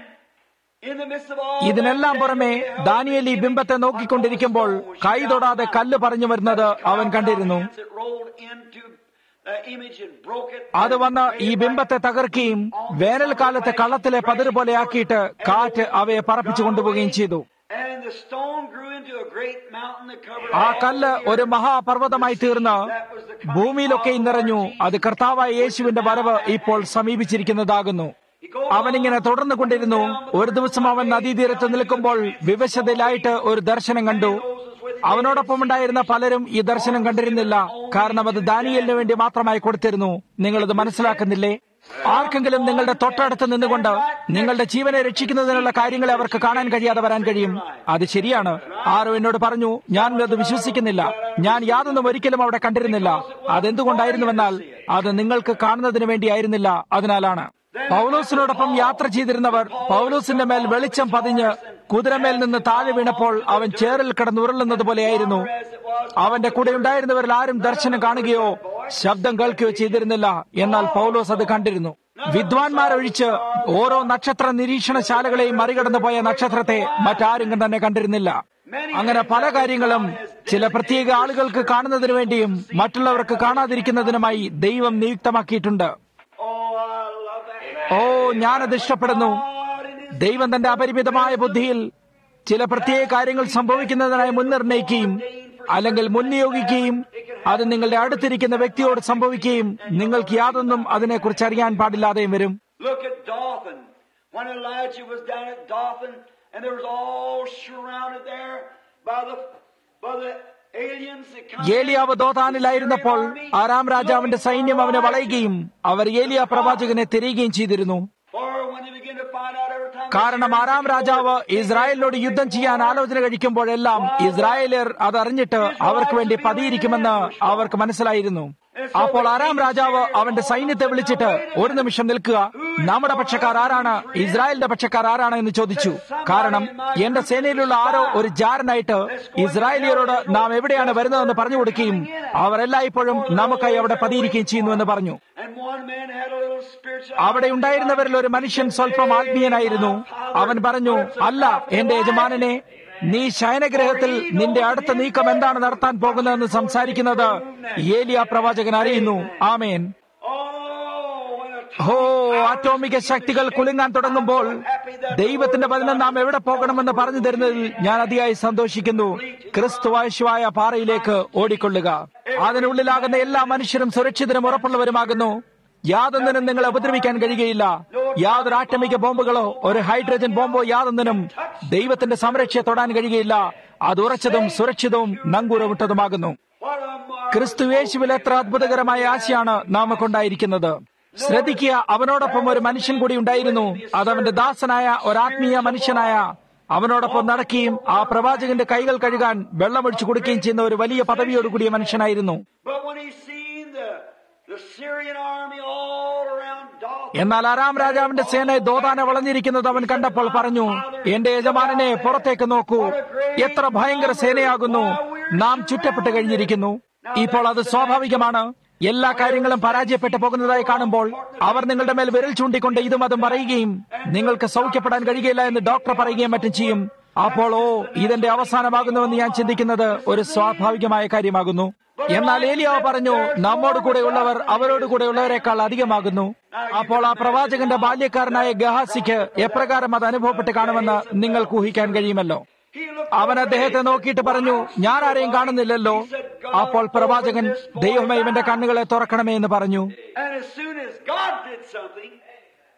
in the midst of all ഇതിനെല്ലാം that, പുറമെ Daniel beheld ദാനിയേൽ ഈ ബിംബത്തെ നോക്കിക്കൊണ്ടിരിക്കുമ്പോൾ കൈ തൊടാതെ കല്ല് പറഞ്ഞു വരുന്നത് അവൻ കണ്ടിരുന്നു It rolled into the image and broke it. അത് വന്ന് ഈ ബിംബത്തെ തകർക്കുകയും വേനൽക്കാലത്തെ കള്ളത്തിലെ പതിര് പോലെയാക്കിയിട്ട് കാറ്റ് അവയെ പറപ്പിച്ചു കൊണ്ടുപോവുകയും ചെയ്തു And the stone grew into a great mountain that covered ആ all കല്ല് the ഒരു earth. മഹാപർവ്വതമായി തീർന്ന് ഭൂമിയിലൊക്കെയും നിറഞ്ഞു അത് കർത്താവായ യേശുവിന്റെ വരവ് ഇപ്പോൾ സമീപിച്ചിരിക്കുന്നതാകുന്നു അവനിങ്ങനെ തുടർന്നു കൊണ്ടിരുന്നു ഒരു ദിവസം അവൻ നദീതീരത്ത് നിൽക്കുമ്പോൾ വിവശതയിലായിട്ട് ഒരു ദർശനം കണ്ടു അവനോടൊപ്പം ഉണ്ടായിരുന്ന പലരും ഈ ദർശനം കണ്ടിരുന്നില്ല കാരണം അത് ദാനിയലിന് വേണ്ടി മാത്രമായി കൊടുത്തിരുന്നു നിങ്ങളത് മനസ്സിലാക്കുന്നില്ലേ ആർക്കെങ്കിലും നിങ്ങളുടെ തൊട്ടടുത്ത് നിന്നുകൊണ്ട് നിങ്ങളുടെ ജീവനെ രക്ഷിക്കുന്നതിനുള്ള കാര്യങ്ങളെ അവർക്ക് കാണാൻ കഴിയാതെ വരാൻ കഴിയും അത് ശരിയാണ് ആരോ എന്നോട് പറഞ്ഞു ഞാൻ അത് വിശ്വസിക്കുന്നില്ല ഞാൻ യാതൊന്നും ഒരിക്കലും അവിടെ കണ്ടിരുന്നില്ല അതെന്തുകൊണ്ടായിരുന്നുവെന്നാൽ അത് നിങ്ങൾക്ക് കാണുന്നതിന് വേണ്ടിയായിരുന്നില്ല അതിനാലാണ് പൗലോസിനോടൊപ്പം യാത്ര ചെയ്തിരുന്നവർ പൗലോസിന്റെ മേൽ വെളിച്ചം പതിഞ്ഞ് കുതിരമേൽ നിന്ന് താഴെ വീണപ്പോൾ അവൻ ചേറിൽ കിടന്നുരുളുന്നത് പോലെയായിരുന്നു അവന്റെ കൂടെ ഉണ്ടായിരുന്നവരിൽ ആരും ദർശനം കാണുകയോ ശബ്ദം കേൾക്കുകയോ ചെയ്തിരുന്നില്ല എന്നാൽ പൗലോസ് അത് കണ്ടിരുന്നു വിദ്വാൻമാരൊഴിച്ച് ഓരോ നക്ഷത്ര നിരീക്ഷണശാലകളെയും മറികടന്നു പോയ നക്ഷത്രത്തെ മറ്റാരും തന്നെ കണ്ടിരുന്നില്ല അങ്ങനെ പല കാര്യങ്ങളും ചില പ്രത്യേക ആളുകൾക്ക് കാണുന്നതിനു വേണ്ടിയും മറ്റുള്ളവർക്ക് കാണാതിരിക്കുന്നതിനുമായി ദൈവം നിയുക്തമാക്കിയിട്ടുണ്ട് Oh, I love that. ഓ ഞാനത് ഇഷ്ടപ്പെടുന്നു God in his ദൈവം തന്റെ അപരിമിതമായ ബുദ്ധിയിൽ ചില പ്രത്യേക കാര്യങ്ങൾ സംഭവിക്കുന്നതിനായി മുൻനിർണയിക്കുകയും അല്ലെങ്കിൽ മുൻനിയോഗിക്കുകയും അത് നിങ്ങളുടെ അടുത്തിരിക്കുന്ന വ്യക്തിയോട് സംഭവിക്കുകയും നിങ്ങൾക്ക് യാതൊന്നും അതിനെക്കുറിച്ച് അറിയാൻ പാടില്ലാതെയും വരും Look at Dothan. When Elijah was down at Dothan, and there was all surrounded there by the by the aliens that come. ഏലിയാവ് ദോതാനിലായിരുന്നപ്പോൾ ആറാം രാജാവിന്റെ സൈന്യം അവനെ വളയുകയും അവർ ഏലിയ പ്രവാചകനെ തിരയുകയും ചെയ്തിരുന്നു For when they begin to find out every time. കാരണം ആറാം രാജാവ് ഇസ്രായേലിനോട് യുദ്ധം ചെയ്യാൻ ആലോചന കഴിക്കുമ്പോഴെല്ലാം ഇസ്രായേലിയർ അതറിഞ്ഞിട്ട് അവർക്ക് വേണ്ടി പതിയിരിക്കുമെന്ന് അവർക്ക് മനസ്സിലായിരുന്നു അപ്പോൾ ആറാം രാജാവ് അവന്റെ സൈന്യത്തെ വിളിച്ചിട്ട് ഒരു നിമിഷം നിൽക്കുക നമ്മുടെ പക്ഷക്കാർ ആരാണ് ഇസ്രായേലിന്റെ പക്ഷക്കാർ ആരാണ് എന്ന് ചോദിച്ചു കാരണം എന്റെ സേനയിലുള്ള ആരോ ഒരു ജാരനായിട്ട് ഇസ്രായേലിയരോട് നാം എവിടെയാണ് വരുന്നതെന്ന് പറഞ്ഞു കൊടുക്കുകയും അവർ എല്ലായ്പ്പോഴും നമുക്കായി അവിടെ പതിയിരിക്കുകയും ചെയ്യുന്നു എന്ന് പറഞ്ഞു And one man had a little spiritual. അവിടെ ഉണ്ടായിരുന്നവരിൽ ഒരു മനുഷ്യൻ സ്വല്പം ആത്മീയനായിരുന്നു അവൻ പറഞ്ഞു അല്ല എന്റെ യജമാനനെ നീ ശയനഗ്രഹത്തിൽ നിന്റെ അടുത്ത നീക്കം എന്താണ് നടത്താൻ പോകുന്നതെന്ന് സംസാരിക്കുന്നത് ഏലിയ പ്രവാചകൻ അറിയുന്നു ആമേൻ Oh, when a ഹോ ആറ്റോമിക ശക്തികൾ കുലുങ്ങാൻ തുടങ്ങുമ്പോൾ ദൈവത്തിന്റെ വചനം നാം എവിടെ പോകണമെന്ന് പറഞ്ഞു തരുന്നതിൽ ഞാൻ അതിയായി സന്തോഷിക്കുന്നു ക്രിസ്തുവാശുവായ പാറയിലേക്ക് ഓടിക്കൊള്ളുക അതിനുള്ളിലാകുന്ന എല്ലാ മനുഷ്യരും സുരക്ഷിതരും ഉറപ്പുള്ളവരുമാകുന്നു യാതൊന്നിനും നിങ്ങളെ ഉപദ്രവിക്കാൻ കഴിയുകയില്ല യാതൊരു ആറ്റമിക ബോംബുകളോ ഒരു ഹൈഡ്രജൻ ബോംബോ യാതൊന്നിനും ദൈവത്തിന്റെ സംരക്ഷയെ തൊടാൻ കഴിയുകയില്ല അത് ഉറച്ചതും സുരക്ഷിതവും നങ്കൂരവിട്ടതുമാകുന്നു what a mar- ക്രിസ്തു യേശുവിൽ എത്ര അത്ഭുതകരമായ ആശയാണ് നാമക്കൊണ്ടായിരിക്കുന്നത് ശ്രദ്ധിക്കുക അവനോടൊപ്പം ഒരു മനുഷ്യൻ കൂടി ഉണ്ടായിരുന്നു അതവന്റെ ദാസനായ ഒരാത്മീയ മനുഷ്യനായ അവനോടൊപ്പം നടക്കുകയും ആ പ്രവാചകന്റെ കൈകൾ കഴുകാൻ വെള്ളമൊഴിച്ചു കൊടുക്കുകയും ചെയ്യുന്ന ഒരു വലിയ പദവിയോടുകൂടിയ മനുഷ്യനായിരുന്നു But when he seen the the Syrian army all around Dothan. എന്നാൽ ആറാം രാജാവിന്റെ സേന ദോതാനെ വളഞ്ഞിരിക്കുന്നത് അവൻ കണ്ടപ്പോൾ പറഞ്ഞു എന്റെ യജമാനനെ പുറത്തേക്ക് നോക്കൂ എത്ര ഭയങ്കര സേനയാകുന്നു നാം ചുറ്റപ്പെട്ട് കഴിഞ്ഞിരിക്കുന്നു ഇപ്പോൾ അത് സ്വാഭാവികമാണ് എല്ലാ കാര്യങ്ങളും പരാജയപ്പെട്ടു പോകുന്നതായി കാണുമ്പോൾ അവർ നിങ്ങളുടെ മേൽ വിരൽ ചൂണ്ടിക്കൊണ്ട് ഇതും അതും പറയുകയും നിങ്ങൾക്ക് സൗഖ്യപ്പെടാൻ കഴിയുകയില്ല എന്ന് ഡോക്ടർ പറയുകയും മറ്റും ചെയ്യും അപ്പോൾ ഓ ഇതെന്റെ അവസാനമാകുന്നുവെന്ന് ഞാൻ ചിന്തിക്കുന്നത് ഒരു സ്വാഭാവികമായ കാര്യമാകുന്നു എന്നാൽ ഏലിയാവ് പറഞ്ഞു നമ്മോട് കൂടെയുള്ളവർ അവരോട് കൂടെയുള്ളവരെക്കാൾ അധികമാകുന്നു അപ്പോൾ ആ പ്രവാചകന്റെ ബാല്യക്കാരനായ ഗഹാസിക്ക് എപ്രകാരം അത് അനുഭവപ്പെട്ട് കാണുമെന്ന് നിങ്ങൾക്ക് ഊഹിക്കാൻ കഴിയുമല്ലോ He looked അവൻ അദ്ദേഹത്തെ നോക്കിയിട്ട് പറഞ്ഞു ഞാൻ ആരെയും കാണുന്നില്ലല്ലോ അപ്പോൾ പ്രവാചകൻ ദൈവമേ ഇവന്റെ കണ്ണുകളെ തുറക്കണമേ എന്ന് പറഞ്ഞു and as soon as God did something,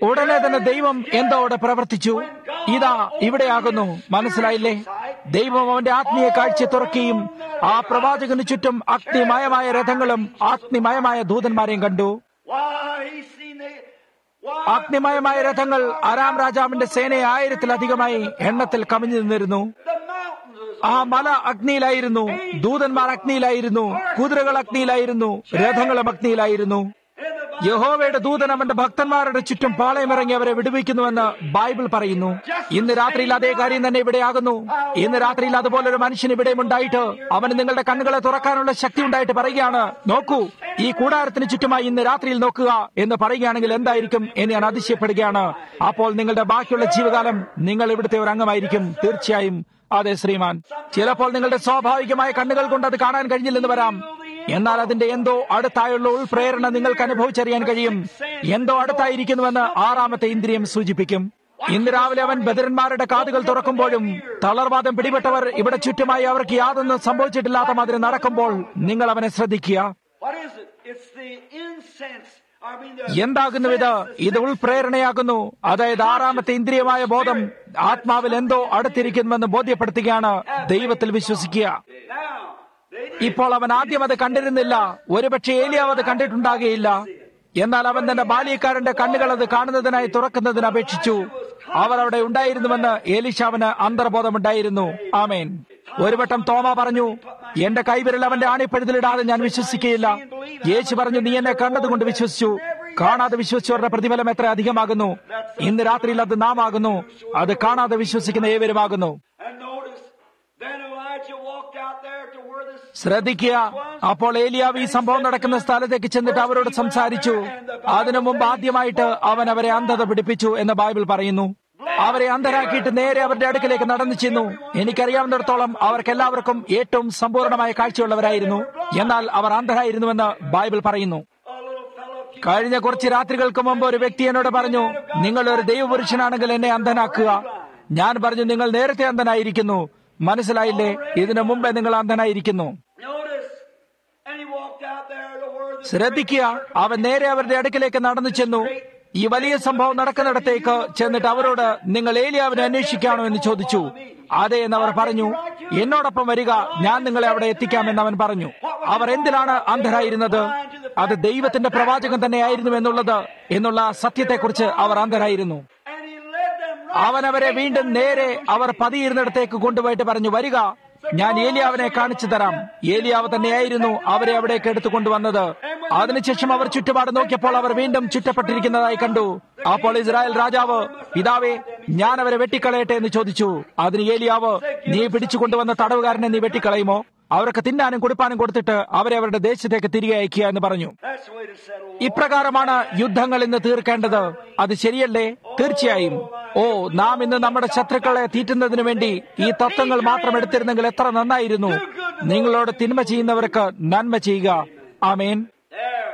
ഉടനെ തന്നെ ദൈവം എന്തോ അവിടെ പ്രവർത്തിച്ചു ഇതാ ഇവിടെയാകുന്നു മനസ്സിലായില്ലേ ദൈവം അവന്റെ ആത്മീയ കാഴ്ച തുറക്കുകയും ആ പ്രവാചകന് ചുറ്റും അഗ്നിമയമായ രഥങ്ങളും അഗ്നിമയമായ ദൂതന്മാരെയും കണ്ടു Why, he seen the. Why? അഗ്നിമയമായ രഥങ്ങൾ Aram രാജാവിന്റെ സേനയെ ആയിരത്തിലധികമായി എണ്ണത്തിൽ കവിഞ്ഞു നിന്നിരുന്നു The mountains was ആ മല അഗ്നിയിലായിരുന്നു ദൂതന്മാർ അഗ്നിയിലായിരുന്നു കുതിരകൾ അഗ്നിയിലായിരുന്നു രഥങ്ങളും അഗ്നിയിലായിരുന്നു in the യഹോവയുടെ ദൂതൻ അവന്റെ ഭക്തന്മാരുടെ ചുറ്റും പാളയമിറങ്ങി അവരെ വിടുവിക്കുന്നുവെന്ന് ബൈബിൾ പറയുന്നു ഇന്ന് രാത്രിയിൽ അതേ കാര്യം തന്നെ ഇവിടെയാകുന്നു ഇന്ന് രാത്രിയിൽ അതുപോലെ ഒരു മനുഷ്യൻ ഇവിടെയും ഉണ്ടായിട്ട് അവന് നിങ്ങളുടെ കണ്ണുകളെ തുറക്കാനുള്ള ശക്തി ഉണ്ടായിട്ട് പറയുകയാണ് നോക്കൂ ഈ കൂടാരത്തിന് ചുറ്റുമായി ഇന്ന് രാത്രിയിൽ നോക്കുക എന്ന് പറയുകയാണെങ്കിൽ എന്തായിരിക്കും എന്ന് ഞാൻ അതിശയപ്പെടുകയാണ് അപ്പോൾ നിങ്ങളുടെ ബാക്കിയുള്ള ജീവകാലം നിങ്ങൾ ഇവിടുത്തെ ഒരു അംഗമായിരിക്കും തീർച്ചയായും അതെ ശ്രീമാൻ ചിലപ്പോൾ നിങ്ങളുടെ സ്വാഭാവികമായ കണ്ണുകൾ കൊണ്ട് അത് കാണാൻ കഴിഞ്ഞില്ലെന്ന് വരാം എന്നാൽ അതിന്റെ എന്തോ അടുത്തായുള്ള ഉൾപ്രേരണ നിങ്ങൾക്ക് അനുഭവിച്ചറിയാൻ കഴിയും എന്തോ അടുത്തായിരിക്കുന്നുവെന്ന് ആറാമത്തെ ഇന്ദ്രിയം സൂചിപ്പിക്കും ഇന്ന് രാവിലെ അവൻ ബദരന്മാരുടെ കാതുകൾ തുറക്കുമ്പോഴും തളർവാദം പിടിപെട്ടവർ ഇവിടെ ചുറ്റുമായി അവർക്ക് യാതൊന്നും സംഭവിച്ചിട്ടില്ലാത്ത മാതിരി നടക്കുമ്പോൾ നിങ്ങൾ അവനെ ശ്രദ്ധിക്കുക What is it? It's the incense. I mean, the എന്താകുന്നു ഇത് ഇത് ഉൾപ്രേരണയാകുന്നു അതായത് ആറാമത്തെ ഇന്ദ്രിയമായ ബോധം ആത്മാവിൽ എന്തോ അടുത്തിരിക്കുന്നുവെന്ന് ബോധ്യപ്പെടുത്തുകയാണ് ദൈവത്തിൽ വിശ്വസിക്കുക Now, they ഇപ്പോൾ അവൻ ആദ്യം അത് കണ്ടിരുന്നില്ല ഒരുപക്ഷെ ഏലിയാവ് അത് കണ്ടിട്ടുണ്ടാകുകയില്ല എന്നാൽ അവൻ തന്റെ ബാല്യക്കാരന്റെ കണ്ണുകൾ അത് കാണുന്നതിനായി തുറക്കുന്നതിന് അപേക്ഷിച്ചു അവർ അവിടെ ഉണ്ടായിരുന്നുവെന്ന് ഏലിശാവിന് അന്തർബോധമുണ്ടായിരുന്നു ആമേൻ ഒരു വട്ടം തോമ പറഞ്ഞു എന്റെ കൈവിരൽ അവന്റെ ആണിപ്പഴുതിലിടാതെ ഞാൻ വിശ്വസിക്കുകയില്ല യേശു പറഞ്ഞു നീ എന്നെ കണ്ടതുകൊണ്ട് വിശ്വസിച്ചു കാണാതെ വിശ്വസിച്ചവരുടെ പ്രതിഫലം എത്ര അധികമാകുന്നു ഇന്ന് രാത്രിയിൽ അത് നാം ആകുന്നു അത് കാണാതെ വിശ്വസിക്കുന്ന ഏവരുമാകുന്നു and notice, then Elijah walked out there to where this ശ്രദ്ധിക്കുക അപ്പോൾ ഏലിയാവ് ഈ സംഭവം നടക്കുന്ന സ്ഥലത്തേക്ക് ചെന്നിട്ട് അവരോട് സംസാരിച്ചു അതിനു മുമ്പ് ആദ്യമായിട്ട് അവൻ അവരെ അന്ധത പിടിപ്പിച്ചു എന്ന് ബൈബിൾ പറയുന്നു അവരെ അന്ധരാക്കിയിട്ട് നേരെ അവരുടെ അടുക്കിലേക്ക് നടന്നു ചെന്നു എനിക്കറിയാവുന്നിടത്തോളം അവർക്കെല്ലാവർക്കും ഏറ്റവും സമ്പൂർണമായ കാഴ്ചയുള്ളവരായിരുന്നു എന്നാൽ അവർ അന്ധരായിരുന്നുവെന്ന് ബൈബിൾ പറയുന്നു a little fellow കഴിഞ്ഞ കുറച്ച് രാത്രികൾക്ക് മുമ്പ് ഒരു വ്യക്തി എന്നോട് പറഞ്ഞു നിങ്ങൾ ഒരു ദൈവപുരുഷനാണെങ്കിൽ എന്നെ അന്ധനാക്കുക ഞാൻ പറഞ്ഞു നിങ്ങൾ നേരത്തെ അന്ധനായിരിക്കുന്നു മനസ്സിലായില്ലേ ഇതിനു മുമ്പേ നിങ്ങൾ അന്ധനായിരിക്കുന്നു Notice, and he walked out there to where the ശ്രദ്ധിക്കുക അവൻ നേരെ അവരുടെ അടുക്കിലേക്ക് നടന്നു ചെന്നു ഈ വലിയ സംഭവം നടക്കുന്നിടത്തേക്ക് ചെന്നിട്ട് അവരോട് നിങ്ങൾ ഏലിയാവിനെ അന്വേഷിക്കാണോ എന്ന് ചോദിച്ചു അതെ എന്ന് അവർ പറഞ്ഞു എന്നോടൊപ്പം വരിക ഞാൻ നിങ്ങളെ അവിടെ എത്തിക്കാമെന്ന് അവൻ പറഞ്ഞു അവർ എന്തിനാണ് അന്ധരായിരുന്നത് അത് ദൈവത്തിന്റെ പ്രവാചകൻ തന്നെയായിരുന്നു എന്നുള്ളത് എന്നുള്ള സത്യത്തെക്കുറിച്ച് അവർ അന്ധരായിരുന്നു and he led them right അവൻ അവരെ വീണ്ടും നേരെ അവർ പതിയിരുന്നിടത്തേക്ക് കൊണ്ടുപോയിട്ട് പറഞ്ഞു വരിക ഞാൻ ഏലിയാവിനെ കാണിച്ചു തരാം ഏലിയാവ് തന്നെയായിരുന്നു അവരെ അവിടേക്ക് എടുത്തുകൊണ്ടുവന്നത് അതിനുശേഷം അവർ ചുറ്റുപാട് നോക്കിയപ്പോൾ അവർ വീണ്ടും ചുറ്റപ്പെട്ടിരിക്കുന്നതായി കണ്ടു അപ്പോൾ ഇസ്രായേൽ രാജാവ് പിതാവേ ഞാൻ അവരെ വെട്ടിക്കളയട്ടെ എന്ന് ചോദിച്ചു അതിന് ഏലിയാവ് നീ പിടിച്ചു കൊണ്ടുവന്ന തടവുകാരനെ നീ വെട്ടിക്കളയുമോ അവർക്ക് തിന്നാനും കുടിപ്പാനും കൊടുത്തിട്ട് അവരെ അവരുടെ ദേശത്തേക്ക് തിരികെ അയക്കുക എന്ന് പറഞ്ഞു That's the way to settle war. ഇപ്രകാരമാണ് യുദ്ധങ്ങൾ ഇന്ന് തീർക്കേണ്ടത് അത് ശരിയല്ലേ തീർച്ചയായും ഓ നാം ഇന്ന് നമ്മുടെ ശത്രുക്കളെ തീറ്റുന്നതിന് വേണ്ടി ഈ തത്വങ്ങൾ മാത്രം എടുത്തിരുന്നെങ്കിൽ എത്ര നന്നായിരുന്നു നിങ്ങളോട് തിന്മ ചെയ്യുന്നവർക്ക് നന്മ ചെയ്യുക ആമേൻ There.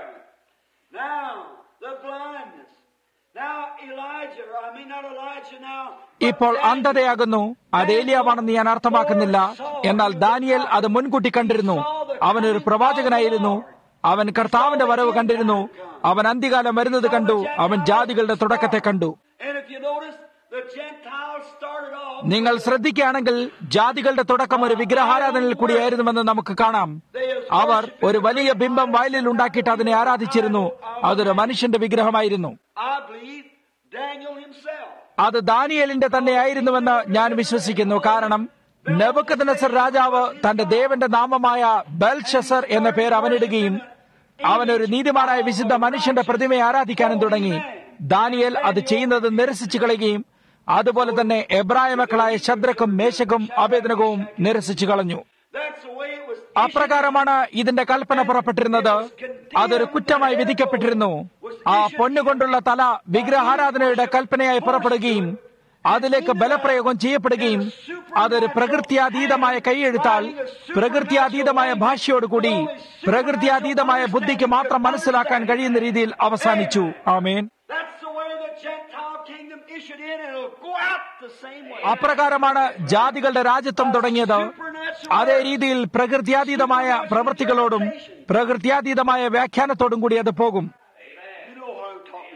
Now, the blindness. Now, Elijah, or I mean not Elijah now. but ഇപ്പോൾ Daniel. അന്ധതയാകുന്നു അത് ഏലിയാവാണെന്ന് ഞാൻ അർത്ഥമാക്കുന്നില്ല എന്നാൽ ദാനിയേൽ അത് മുൻകൂട്ടി കണ്ടിരുന്നു അവനൊരു പ്രവാചകനായിരുന്നു അവൻ കർത്താവിന്റെ വരവ് കണ്ടിരുന്നു അവൻ അന്ത്യകാലം വരുന്നത് കണ്ടു അവൻ ജാതികളുടെ തുടക്കത്തെ കണ്ടു And if you notice, the Gentiles started off. നിങ്ങൾ ശ്രദ്ധിക്കുകയാണെങ്കിൽ ജാതികളുടെ തുടക്കം ഒരു വിഗ്രഹാരാധനയിൽ കൂടിയായിരുന്നുവെന്ന് നമുക്ക് കാണാം അവർ ഒരു വലിയ ബിംബം വയലിൽ ഉണ്ടാക്കിയിട്ട് അതിനെ ആരാധിച്ചിരുന്നു അതൊരു മനുഷ്യന്റെ വിഗ്രഹമായിരുന്നു I believe Daniel himself. അത് ദാനിയലിന്റെ തന്നെയായിരുന്നുവെന്ന് ഞാൻ വിശ്വസിക്കുന്നു കാരണം നെബുക്കദ്നസർ രാജാവ് തന്റെ ദേവന്റെ നാമമായ ബെൽഷസർ എന്ന പേര് അവനിടുകയും അവനൊരു നീതിമാനായ വിശുദ്ധ മനുഷ്യന്റെ പ്രതിമയെ ആരാധിക്കാനും തുടങ്ങി ദാനിയേൽ അത് ചെയ്യുന്നത് നിരസിച്ചു കളയുകയും അതുപോലെ തന്നെ എബ്രായ മക്കളായ ശദ്രക്കും മേശക്കും അഭേദനകവും നിരസിച്ചു കളഞ്ഞു That's the way it was. അപ്രകാരമാണ് ഇതിന്റെ കൽപ്പന പുറപ്പെട്ടിരുന്നത് അതൊരു കുറ്റമായി വിധിക്കപ്പെട്ടിരുന്നു ആ പൊന്നുകൊണ്ടുള്ള തല വിഗ്രഹാരാധനയുടെ കൽപ്പനയായി പുറപ്പെടുകയും അതിലേക്ക് ബലപ്രയോഗം ചെയ്യപ്പെടുകയും അതൊരു പ്രകൃത്യാതീതമായ കൈയെഴുത്താൽ പ്രകൃത്യാതീതമായ ഭാഷയോടുകൂടി പ്രകൃത്യാതീതമായ ബുദ്ധിക്ക് മാത്രം മനസ്സിലാക്കാൻ കഴിയുന്ന രീതിയിൽ അവസാനിച്ചു ആമേൻ That's the way the Gentile kingdom issued in, and it'll go out the same way. അപ്രകാരമാണ് ജാതികളുടെ രാജ്യത്വം തുടങ്ങിയത് അതേ രീതിയിൽ പ്രകൃത്യാതീതമായ പ്രവൃത്തികളോടും പ്രകൃത്യാതീതമായ വ്യാഖ്യാനത്തോടും കൂടി അത് പോകും You know what I'm talking about.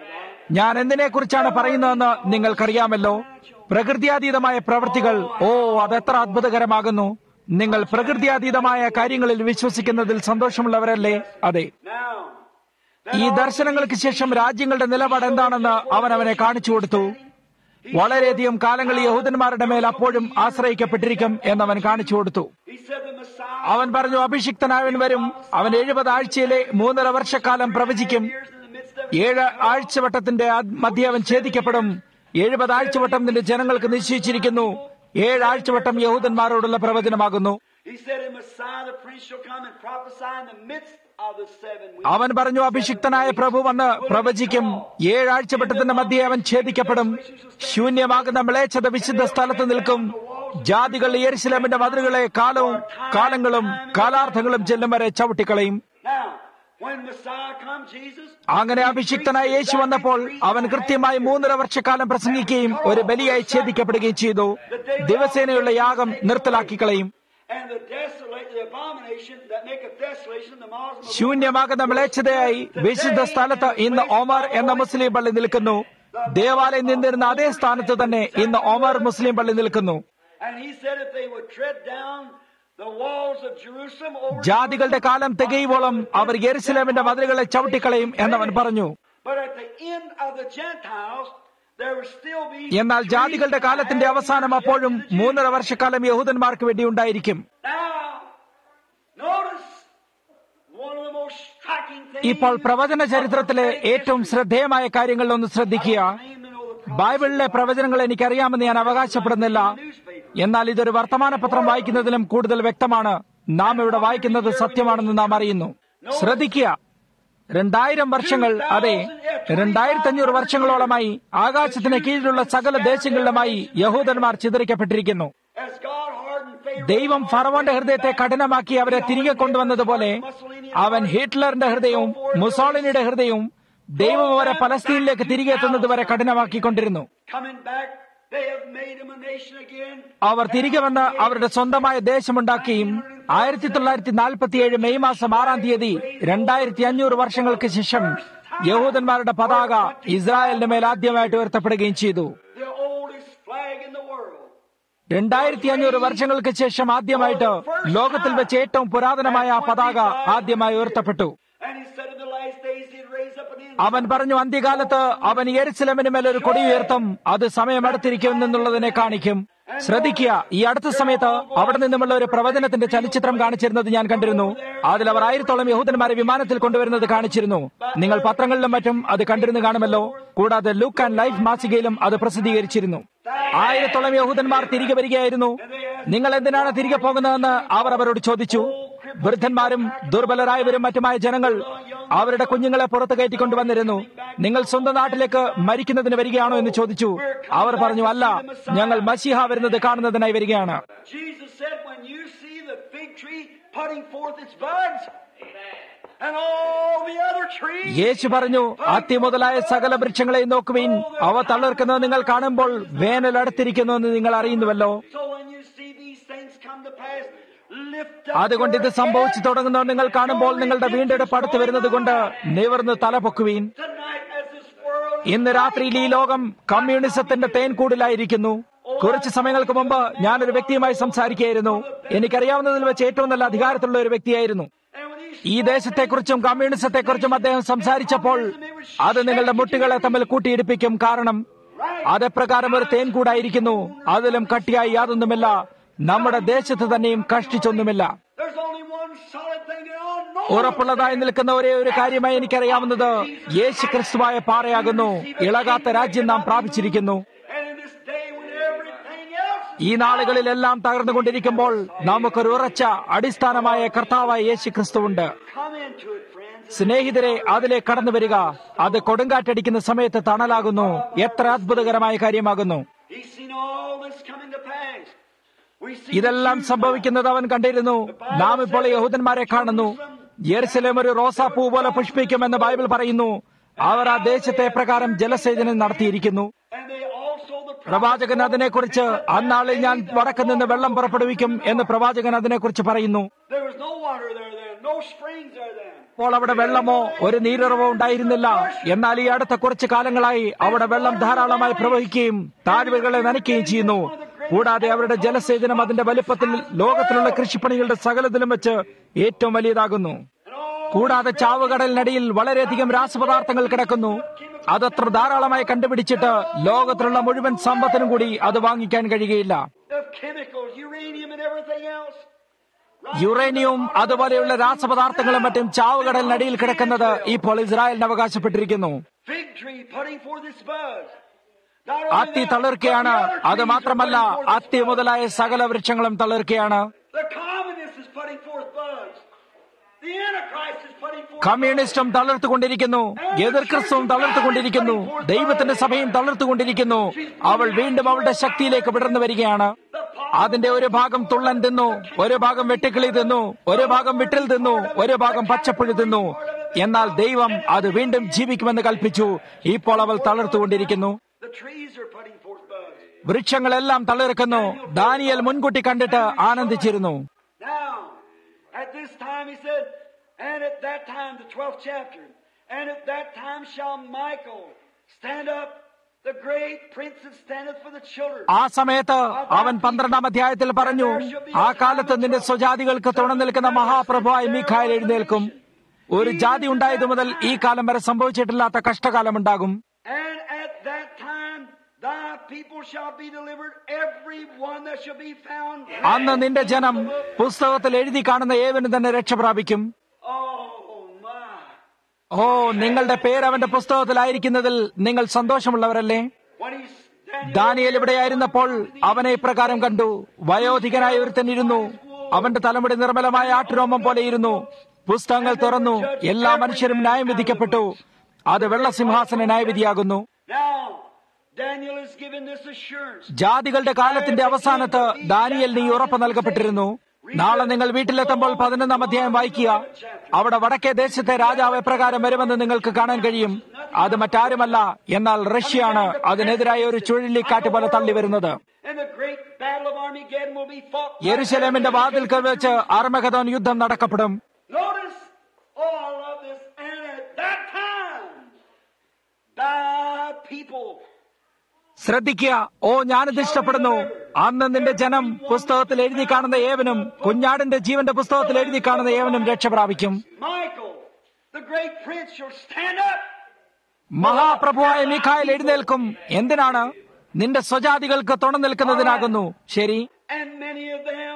ഞാൻ എന്തിനെക്കുറിച്ചാണ് പറയുന്നതെന്ന് നിങ്ങൾക്കറിയാമല്ലോ പ്രകൃതിയാതീതമായ പ്രവൃത്തികൾ ഓ അതെത്ര അത്ഭുതകരമാകുന്നു നിങ്ങൾ പ്രകൃതിയാതീതമായ കാര്യങ്ങളിൽ വിശ്വസിക്കുന്നതിൽ സന്തോഷമുള്ളവരല്ലേ അതെ Now, ഈ ദർശനങ്ങൾക്ക് ശേഷം രാജ്യങ്ങളുടെ നിലപാട് എന്താണെന്ന് അവൻ അവനെ കാണിച്ചു കൊടുത്തു വളരെയധികം കാലങ്ങൾ യഹൂദന്മാരുടെ മേൽ അപ്പോഴും ആശ്രയിക്കപ്പെട്ടിരിക്കും എന്നവൻ കാണിച്ചു കൊടുത്തു he said the Messiah അവൻ പറഞ്ഞു അഭിഷിക്തനായവൻ വരും അവൻ എഴുപത് ആഴ്ചയിലെ മൂന്നര വർഷക്കാലം പ്രവചിക്കും appears in the midst of ഏഴ് ആഴ്ചവട്ടത്തിന്റെ അ- മധ്യേ അവൻ ഛേദിക്കപ്പെടും എഴുപത് ആഴ്ചവട്ടം നിന്റെ ജനങ്ങൾക്ക് നിശ്ചയിച്ചിരിക്കുന്നു ഏഴ് ആഴ്ചവട്ടം യഹൂദന്മാരോടുള്ള പ്രവചനമാകുന്നു He said, "And Messiah, the Prince, shall come and prophesy in the midst of the seven weeks." അവൻ പറഞ്ഞു അഭിഷിക്തനായ പ്രഭു വന്ന് പ്രവചിക്കും ഏഴാഴ്ചവട്ടത്തിന്റെ മധ്യേ അവൻ ഛേദിക്കപ്പെടും ശൂന്യമാകുന്ന മിളേച്ഛത വിശുദ്ധ സ്ഥലത്ത് നിൽക്കും ജാതികൾ യെരുശലേമിന്റെ മതിലുകളെ കാലവും കാലങ്ങളും കാലാർത്ഥങ്ങളും ചെല്ലും വരെ ചവിട്ടിക്കളയും Now, when Messiah comes, Jesus, അങ്ങനെ അഭിഷിക്തനായ യേശു വന്നപ്പോൾ അവൻ കൃത്യമായി മൂന്നര വർഷക്കാലം പ്രസംഗിക്കുകയും ഒരു ബലിയായി ഛേദിക്കപ്പെടുകയും ചെയ്തു ദിവസേനയുള്ള യാഗം നിർത്തലാക്കി കളയും and the desolate, the abomination that maketh desolation, the Muslim ശൂന്യമാകുന്ന മിളേച്ഛതയായി വിശുദ്ധ സ്ഥലത്ത് ഇന്ന് ഒമർ എന്ന മുസ്ലിം പള്ളി നിൽക്കുന്നു ദേവാലയം നിന്നിരുന്ന അതേ സ്ഥാനത്ത് തന്നെ ഇന്ന് ഒമർ മുസ്ലിം പള്ളി നിൽക്കുന്നു And he said if they would tread down the walls of Jerusalem over ജാതികളുടെ കാലം തികയുവോളം അവർ യെരുസലേമിന്റെ മതിലുകളെ ചവിട്ടിക്കളയും എന്നവൻ പറഞ്ഞു But at the end of the Gentiles, there will still be എന്നാൽ ജാതികളുടെ കാലത്തിന്റെ അവസാനം അപ്പോഴും മൂന്നര വർഷക്കാലം യഹൂദന്മാർക്ക് വേണ്ടി ഉണ്ടായിരിക്കും Now, notice one of the most striking things. ഇപ്പോൾ പ്രവചന ചരിത്രത്തിലെ ഏറ്റവും ശ്രദ്ധേയമായ കാര്യങ്ങളിൽ ഒന്ന് ശ്രദ്ധിക്കുക ബൈബിളിലെ പ്രവചനങ്ങൾ എനിക്കറിയാമെന്ന് ഞാൻ അവകാശപ്പെടുന്നില്ല എന്നാൽ ഇതൊരു വർത്തമാന പത്രം വായിക്കുന്നതിലും കൂടുതൽ വ്യക്തമാണ് നാം ഇവിടെ വായിക്കുന്നത് സത്യമാണെന്ന് നാം അറിയുന്നു ശ്രദ്ധിക്കുക രണ്ടായിരം വർഷങ്ങൾ അതെ രണ്ടായിരത്തി അഞ്ഞൂറ് വർഷങ്ങളോളമായി ആകാശത്തിന് കീഴിലുള്ള സകല ദേശങ്ങളിലുമായി യഹൂദന്മാർ ചിതറിക്കപ്പെട്ടിരിക്കുന്നു As God hardened Pharaoh, ദൈവം ഫറവോന്റെ ഹൃദയത്തെ കഠിനമാക്കി അവരെ തിരികെ കൊണ്ടുവന്നതുപോലെ അവൻ ഹിറ്റ്ലറിന്റെ ഹൃദയവും മുസോളിനിയുടെ ഹൃദയവും ദൈവം അവരെ പലസ്തീനിലേക്ക് തിരികെ എത്തുന്നത് വരെ കഠിനമാക്കിക്കൊണ്ടിരുന്നു coming back, they have made him a nation again. അവർ തിരികെ വന്ന് അവരുടെ സ്വന്തമായ ദേശമുണ്ടാക്കുകയും ആയിരത്തി തൊള്ളായിരത്തി നാൽപ്പത്തിയേഴ് മെയ് മാസം ആറാം തീയതി രണ്ടായിരത്തി അഞ്ഞൂറ് വർഷങ്ങൾക്ക് ശേഷം യഹൂദന്മാരുടെ പതാക ഇസ്രായേലിന്റെ മേൽ ആദ്യമായിട്ട് ഉയർത്തപ്പെടുകയും ചെയ്തു The oldest flag in the world. രണ്ടായിരത്തി അഞ്ഞൂറ് വർഷങ്ങൾക്ക് ശേഷം ആദ്യമായിട്ട് ലോകത്തിൽ വെച്ച് ഏറ്റവും പുരാതനമായ ആ പതാക ആദ്യമായി ഉയർത്തപ്പെട്ടു And he said in the last days he'd raise up an enemy. അവൻ പറഞ്ഞു അന്ത്യകാലത്ത് അവൻ യെരുസലമിന് മേൽ ഒരു കൊടി ഉയർത്തും അത് സമയമടുത്തിരിക്കും എന്നുള്ളതിനെ കാണിക്കും ശ്രദ്ധിക്കുക ഈ അടുത്ത സമയത്ത് അവിടെ നിന്നുമുള്ള ഒരു പ്രവചനത്തിന്റെ ചലച്ചിത്രം കാണിച്ചിരുന്നത് ഞാൻ കണ്ടിരുന്നു അതിൽ അവർ ആയിരത്തോളം യഹൂദന്മാരെ വിമാനത്തിൽ കൊണ്ടുവരുന്നത് കാണിച്ചിരുന്നു നിങ്ങൾ പത്രങ്ങളിലും മറ്റും അത് കണ്ടിരുന്നു കാണുമല്ലോ കൂടാതെ ലുക്ക് ആൻഡ് ലൈഫ് മാസികയിലും അത് പ്രസിദ്ധീകരിച്ചിരുന്നു ആയിരത്തോളം യഹൂദന്മാർ തിരികെ വരികയായിരുന്നു നിങ്ങൾ എന്തിനാണ് തിരികെ പോകുന്നതെന്ന് അവർ അവരോട് ചോദിച്ചു വൃദ്ധന്മാരും ദുർബലരായവരും മറ്റുമായ ജനങ്ങൾ അവരുടെ കുഞ്ഞുങ്ങളെ പുറത്തു കയറ്റിക്കൊണ്ടുവന്നിരുന്നു നിങ്ങൾ സ്വന്തം നാട്ടിലേക്ക് മരിക്കുന്നതിന് വരികയാണോ എന്ന് ചോദിച്ചു അവർ പറഞ്ഞു അല്ല ഞങ്ങൾ മസിഹ വരുന്നത് കാണുന്നതിനായി വരികയാണ് Jesus said, when you see the fig tree putting forth its buds, and all the other trees, യേശു പറഞ്ഞു അത്തി മുതലായ സകല വൃക്ഷങ്ങളെയും നോക്കുവീൻ അവ തളിർക്കുന്നത് നിങ്ങൾ കാണുമ്പോൾ വേനൽ അടുത്തിരിക്കുന്നു എന്ന് നിങ്ങൾ അറിയുന്നുവല്ലോ so when you see these things come to pass, lift up അതുകൊണ്ട് ഇത് your സംഭവിച്ചു head. തുടങ്ങുന്നത് നിങ്ങൾ കാണുമ്പോൾ നിങ്ങളുടെ വീണ്ടെടുപ്പ് അടുത്ത് വരുന്നത് കൊണ്ട് നിവർന്ന് തല പൊക്കുവീൻ Tonight, as this world is ഇന്ന് രാത്രിയിൽ ഈ ലോകം കമ്മ്യൂണിസത്തിന്റെ തേൻകൂടിലായിരിക്കുന്നു കുറച്ച് സമയങ്ങൾക്ക് മുമ്പ് ഞാനൊരു വ്യക്തിയുമായി സംസാരിക്കുകയായിരുന്നു എനിക്കറിയാവുന്നതിൽ വെച്ച് ഏറ്റവും നല്ല അധികാരത്തിലുള്ള ഒരു വ്യക്തിയായിരുന്നു and when these ഈ ദേശത്തെക്കുറിച്ചും കമ്മ്യൂണിസത്തെക്കുറിച്ചും അദ്ദേഹം സംസാരിച്ചപ്പോൾ അത് നിങ്ങളുടെ മുട്ടുകളെ തമ്മിൽ കൂട്ടിയിടിപ്പിക്കും കാരണം അതെപ്രകാരം ഒരു തേൻകൂടായിരിക്കുന്നു അതിലും കട്ടിയായി യാതൊന്നുമില്ല നമ്മുടെ ദേശത്ത് തന്നെയും കഷ്ടിച്ചൊന്നുമില്ല there's only one solid thing going on, no ഉറപ്പുള്ളതായി നിൽക്കുന്ന ഒരേ ഒരു കാര്യമായി എനിക്കറിയാവുന്നത് യേശു ക്രിസ്തുവായ പാറയാകുന്നു ഇളകാത്ത രാജ്യം നാം പ്രാപിച്ചിരിക്കുന്നു and in this day when everything else ഈ നാളുകളിലെല്ലാം തകർന്നുകൊണ്ടിരിക്കുമ്പോൾ നമുക്കൊരു ഉറച്ച അടിസ്ഥാനമായ കർത്താവായ യേശു ക്രിസ്തുവുണ്ട് come into it, friends. സ്നേഹിതരെ അതിലേക്ക് കടന്നു വരിക അത് കൊടുങ്കാറ്റടിക്കുന്ന സമയത്ത് തണലാകുന്നു എത്ര അത്ഭുതകരമായ കാര്യമാകുന്നു He's seen all this coming to pass. We see ഇതെല്ലാം the Jews സംഭവിക്കുന്നത് അവൻ കണ്ടിരുന്നു നാം ഇപ്പോൾ യഹൂദന്മാരെ കാണുന്നു യെരുസലേം ഒരു റോസാപ്പൂ പോലെ പുഷ്പിക്കുമെന്ന് ബൈബിൾ പറയുന്നു അവർ ആ ദേശത്തെ പ്രകാരം ജലസേചനം നടത്തിയിരിക്കുന്നു and they also the പ്രവാചകൻ അതിനെക്കുറിച്ച് അന്നാളിൽ ഞാൻ വടക്ക് നിന്ന് വെള്ളം പുറപ്പെടുവിക്കും എന്ന് പ്രവാചകൻ അതിനെക്കുറിച്ച് പറയുന്നു There was no water there then, no springs there then. അപ്പോൾ അവിടെ വെള്ളമോ ഒരു നീരുറവോ ഉണ്ടായിരുന്നില്ല എന്നാൽ ഈ അടുത്ത കുറച്ചു കാലങ്ങളായി അവിടെ വെള്ളം ധാരാളമായി പ്രവഹിക്കുകയും താഴ്വരകളെ നനയ്ക്കുകയും ചെയ്യുന്നു കൂടാതെ അവരുടെ ജലസേചനം അതിന്റെ വലുപ്പത്തിൽ ലോകത്തിലുള്ള കൃഷിപ്പണികളുടെ സകലത്തിലും വെച്ച് ഏറ്റവും വലിയതാകുന്നു കൂടാതെ ചാവുകടലിനടിയിൽ വളരെയധികം രാസപദാർത്ഥങ്ങൾ കിടക്കുന്നു അതത്ര ധാരാളമായി കണ്ടുപിടിച്ചിട്ട് ലോകത്തിലുള്ള മുഴുവൻ സമ്പത്തിനും കൂടി അത് വാങ്ങിക്കാൻ കഴിയുകയില്ല of chemicals, uranium and everything else. യുറേനിയവും അതുപോലെയുള്ള രാസപദാർത്ഥങ്ങളും മറ്റും ചാവുകടലിനടിയിൽ കിടക്കുന്നത് ഇപ്പോൾ ഇസ്രായേലിന് അവകാശപ്പെട്ടിരിക്കുന്നു Fig tree putting forth its buds. Not only അത്തി that, തളിർക്കയാണ് but the other അത് trees are മാത്രമല്ല putting forth its അത്തി buds. മുതലായ സകല വൃക്ഷങ്ങളും തളിർക്കയാണ് The communist is putting forth buds. The Antichrist is putting forth കമ്മ്യൂണിസ്റ്റും തളർത്തുകൊണ്ടിരിക്കുന്നു എതിർ ക്രിസ്തുവും തളർത്തുകൊണ്ടിരിക്കുന്നു ദൈവത്തിന്റെ സഭയും തളർത്തുകൊണ്ടിരിക്കുന്നു അവൾ വീണ്ടും അവളുടെ ശക്തിയിലേക്ക് വിടർന്നു വരികയാണ് അതിന്റെ ഒരു ഭാഗം തുള്ളൻ തിന്നു ഒരു ഭാഗം വെട്ടുക്കിളി തിന്നു ഒരു ഭാഗം വിട്ടിൽ തിന്നു ഒരു ഭാഗം പച്ചപ്പുഴു തിന്നു എന്നാൽ ദൈവം അത് വീണ്ടും ജീവിക്കുമെന്ന് കൽപ്പിച്ചു ഇപ്പോൾ അവൾ തളർത്തുകൊണ്ടിരിക്കുന്നു The trees are putting forth buds. വൃക്ഷങ്ങളെല്ലാം തളിർക്കുന്നു Daniel മുൻകൂട്ടി കണ്ടിട്ട് ആനന്ദിച്ചിരുന്നു Now, at this time he said, and at that time, the 12th chapter, and at that time shall Michael stand up, the great prince that standeth for the children. ആ സമയത്ത് അവൻ പന്ത്രണ്ടാം അധ്യായത്തിൽ പറഞ്ഞു ആ കാലത്ത് നിന്റെ സ്വജാതികൾക്ക് തുണ നിൽക്കുന്ന മഹാപ്രഭുവായി മീഖായൽ എഴുന്നേൽക്കും ഒരു ജാതി ഉണ്ടായതു മുതൽ ഈ കാലം വരെ സംഭവിച്ചിട്ടില്ലാത്ത കഷ്ടകാലമുണ്ടാകും And at that time thy people shall be delivered, every one that shall be found. അന്ന് നിന്റെ ജനം പുസ്തകത്തിൽ എഴുതി കാണുന്ന ഏവനും തന്നെ രക്ഷ പ്രാപിക്കും Oh my. ഓ നിങ്ങളുടെ പേര് അവന്റെ പുസ്തകത്തിലായിരിക്കുന്നതിൽ നിങ്ങൾ സന്തോഷമുള്ളവരല്ലേ When he's standing ദാനിയേൽ ഇവിടെയായിരുന്നപ്പോൾ അവനെ ഇപ്രകാരം കണ്ടു വയോധികനായ ഒരുത്തൻ ഇരുന്നു അവന്റെ തലമുടി നിർമ്മലമായ ആട്ടുരോമം പോലെയിരുന്നു പുസ്തകങ്ങൾ തുറന്നു എല്ലാ മനുഷ്യരും ന്യായം വിധിക്കപ്പെട്ടു അത് വെള്ളസിംഹാസന ന്യായവിധിയാകുന്നു Now, Daniel is given this assurance. ജാതികളുടെ കാലത്തിന്റെ അവസാനത്ത് ദാനിയലിന് ഈ ഉറപ്പ് നൽകപ്പെട്ടിരുന്നു നാളെ നിങ്ങൾ വീട്ടിലെത്തുമ്പോൾ പതിനൊന്നാം അധ്യായം വായിക്കുക അവിടെ വടക്കേ ദേശത്തെ രാജാവ് എപ്രകാരം വരുമെന്ന് നിങ്ങൾക്ക് കാണാൻ കഴിയും അത് മറ്റാരുമല്ല എന്നാൽ റഷ്യയാണ് അതിനെതിരായ ഒരു ചുഴലിക്കാറ്റ് പോലെ തള്ളി വരുന്നത് And the great battle of Armageddon will be fought. യെരുശലേമിന്റെ വാതിൽക്കൽ വെച്ച് അർമഗദോൻ യുദ്ധം നടക്കപ്പെടും Notice, oh, I love this. And at that time, thy people ശ്രദ്ധിക്കുക ഓ ഞാനിത് ഇഷ്ടപ്പെടുന്നു അന്ന് നിന്റെ ജനം പുസ്തകത്തിൽ എഴുതി കാണുന്ന ഏവനും കുഞ്ഞാടിന്റെ ജീവന്റെ പുസ്തകത്തിൽ എഴുതി കാണുന്ന ഏവനും രക്ഷ പ്രാപിക്കും Michael, the great prince, shall stand up. മഹാപ്രഭുവായ മീഖായിൽ എഴുന്നേൽക്കും എന്തിനാണ് നിന്റെ സ്വജാതികൾക്ക് തുണ നിൽക്കുന്നതിനാകുന്നു ശരി And many of them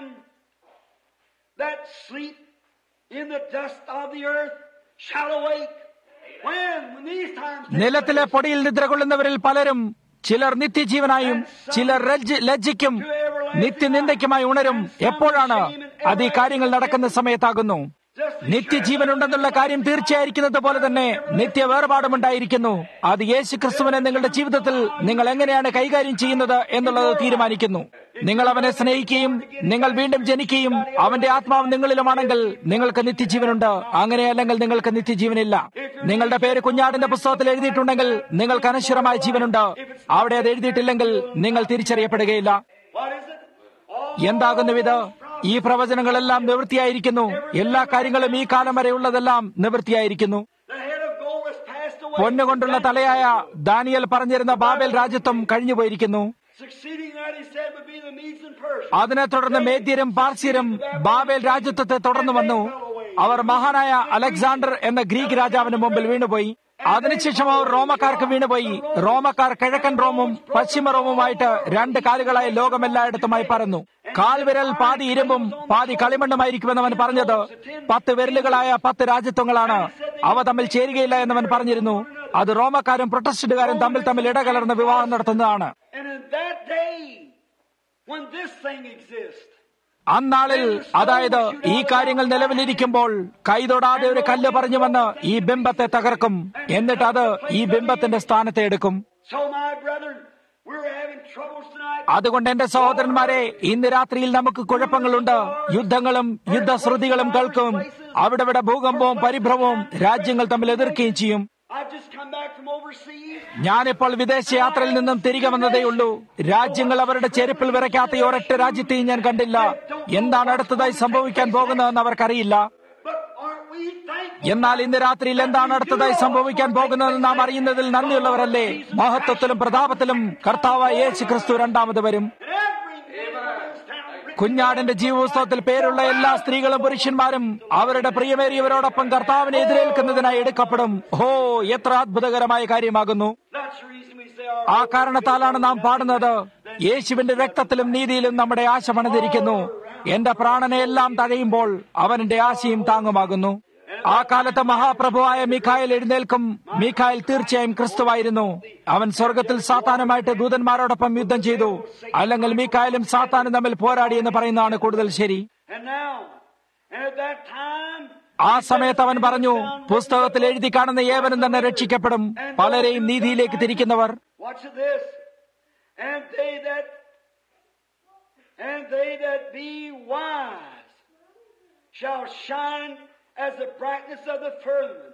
that sleep in the dust of the earth shall awake. When? When these times take നിലത്തിലെ place. പൊടിയിൽ നിദ്ര കൊള്ളുന്നവരിൽ പലരും ചിലർ നിത്യജീവനായും ചിലർ ലജ്ജ- ലജ്ജിക്കും നിത്യനിന്ദയ്ക്കുമായി ഉണരും എപ്പോഴാണ് അത് ഈ കാര്യങ്ങൾ നടക്കുന്ന സമയത്താകുന്നു നിത്യജീവനുണ്ടെന്നുള്ള കാര്യം തീർച്ചയായിരിക്കുന്നത് പോലെ തന്നെ നിത്യ വേർപാടുമുണ്ടായിരിക്കുന്നു അത് യേശു ക്രിസ്തുവിനെ നിങ്ങളുടെ ജീവിതത്തിൽ നിങ്ങൾ എങ്ങനെയാണ് കൈകാര്യം ചെയ്യുന്നത് എന്നുള്ളത് തീരുമാനിക്കുന്നു നിങ്ങൾ അവനെ സ്നേഹിക്കുകയും നിങ്ങൾ വീണ്ടും ജനിക്കുകയും അവന്റെ ആത്മാവ് നിങ്ങളിലുമാണെങ്കിൽ നിങ്ങൾക്ക് നിത്യജീവനുണ്ട് അങ്ങനെയല്ലെങ്കിൽ നിങ്ങൾക്ക് നിത്യജീവനില്ല നിങ്ങളുടെ പേര് കുഞ്ഞാടിന്റെ പുസ്തകത്തിൽ എഴുതിയിട്ടുണ്ടെങ്കിൽ നിങ്ങൾക്ക് അനശ്വരമായ ജീവനുണ്ട് അവിടെ അത് എഴുതിയിട്ടില്ലെങ്കിൽ നിങ്ങൾ തിരിച്ചറിയപ്പെടുകയില്ല What is it? All എന്താകുന്നു ഇത് ഈ പ്രവചനങ്ങളെല്ലാം നിവൃത്തിയായിരിക്കുന്നു എല്ലാ കാര്യങ്ങളും ഈ കാലം വരെ ഉള്ളതെല്ലാം നിവൃത്തിയായിരിക്കുന്നു the head of gold has passed away. പൊന്നുകൊണ്ടുള്ള തലയായ Daniel പറഞ്ഞിരുന്ന ബാബേൽ രാജ്യത്വം കഴിഞ്ഞുപോയിരിക്കുന്നു Succeeding that, he said, would be the Medes and Persians. അതിനെ തുടർന്ന് മേദ്യരും പാർസ്യരും ബാബേൽ രാജ്യത്വത്തെ തുടർന്നു വന്നു അവർ മഹാനായ അലക്സാണ്ടർ എന്ന ഗ്രീക്ക് രാജാവിന് മുമ്പിൽ വീണുപോയി അതിനുശേഷം അവർ റോമക്കാർക്ക് വീണുപോയി റോമക്കാർ കിഴക്കൻ റോമും പശ്ചിമ റോമുമായിട്ട് രണ്ട് കാലുകളായി ലോകമെല്ലായിടത്തുമായി പറന്നു കാൽവിരൽ പാതി ഇരുമ്പും പാതി കളിമണ്ണുമായിരിക്കുമെന്ന് അവൻ പറഞ്ഞത് പത്ത് വിരലുകളായ പത്ത് രാജ്യത്വങ്ങളാണ് അവ തമ്മിൽ ചേരുകയില്ല എന്നവൻ പറഞ്ഞിരുന്നു അത് റോമക്കാരും പ്രൊട്ടസ്റ്റന്റുകാരും തമ്മിൽ തമ്മിൽ ഇടകലർന്ന് വിവാഹം നടത്തുന്നതാണ് And in that day, when this thing exists, അന്നാളിൽ അതായത് ഈ കാര്യങ്ങൾ നിലവിലിരിക്കുമ്പോൾ കൈതൊടാതെ ഒരു കല്ല് പറഞ്ഞു വന്ന് ഈ ബിംബത്തെ തകർക്കും എന്നിട്ട് അത് ഈ ബിംബത്തിന്റെ സ്ഥാനത്തെ എടുക്കും so my brethren, we're having troubles tonight. അതുകൊണ്ട് എന്റെ സഹോദരന്മാരെ ഇന്ന് രാത്രിയിൽ നമുക്ക് കുഴപ്പങ്ങളുണ്ട് യുദ്ധങ്ങളും യുദ്ധശ്രുതികളും കേൾക്കും അവിടെ ഇവിടെ ഭൂകമ്പവും പരിഭ്രമവും രാജ്യങ്ങൾ തമ്മിൽ എതിർക്കുകയും ചെയ്യും I've just come back from overseas. ഞാനിപ്പോൾ വിദേശയാത്രയിൽ നിന്നും തിരികെ വന്നതേയുള്ളൂ രാജ്യങ്ങൾ അവരുടെ ചെരുപ്പിൽ വിറയ്ക്കാത്ത ഒരൊറ്റ രാജ്യത്തെയും ഞാൻ കണ്ടില്ല എന്താണ് അടുത്തതായി സംഭവിക്കാൻ പോകുന്നതെന്ന് അവർക്കറിയില്ല But aren't we thankful എന്നാൽ ഇന്ന് രാത്രിയിൽ എന്താണ് അടുത്തതായി സംഭവിക്കാൻ പോകുന്നതെന്ന് നാം അറിയുന്നതിൽ നന്ദിയുള്ളവരല്ലേ മഹത്വത്തിലും പ്രതാപത്തിലും കർത്താവായ യേശു ക്രിസ്തു രണ്ടാമത് വരും കുഞ്ഞാടിന്റെ ജീവോത്സവത്തിൽ പേരുള്ള എല്ലാ സ്ത്രീകളും പുരുഷന്മാരും അവരുടെ പ്രിയമേറിയവരോടൊപ്പം കർത്താവിനെ എതിരേൽക്കുന്നതിനായി എടുക്കപ്പെടും ഹോ എത്ര അത്ഭുതകരമായ കാര്യമാകുന്നു That's the reason we say our ആ കാരണത്താലാണ് നാം പാടുന്നത് യേശുവിന്റെ രക്തത്തിലും നീതിയിലും നമ്മുടെ ആശ പണിതിരിക്കുന്നു എന്റെ പ്രാണനെ എല്ലാം തഴയുമ്പോൾ അവന്റെ ആശയും താങ്ങുമാകുന്നു ആ കാലത്ത് മഹാപ്രഭുവായ മിഖായൽ എഴുന്നേൽക്കും മിഖായൽ തീർച്ചയായും ക്രിസ്തുവായിരുന്നു അവൻ സ്വർഗത്തിൽ സാത്താനുമായിട്ട് ദൂതന്മാരോടൊപ്പം യുദ്ധം ചെയ്തു അല്ലെങ്കിൽ മിഖായലും സാത്താനും തമ്മിൽ പോരാടി എന്ന് പറയുന്നതാണ് കൂടുതൽ ശരി And now, and at that time, ആ സമയത്ത് അവൻ പറഞ്ഞു പുസ്തകത്തിൽ എഴുതി കാണുന്ന ഏവനും തന്നെ രക്ഷിക്കപ്പെടും പലരെയും നീതിയിലേക്ക് തിരിക്കുന്നവർ watch this. And they that, and they that be wise shall shine as the brightness of the firmament.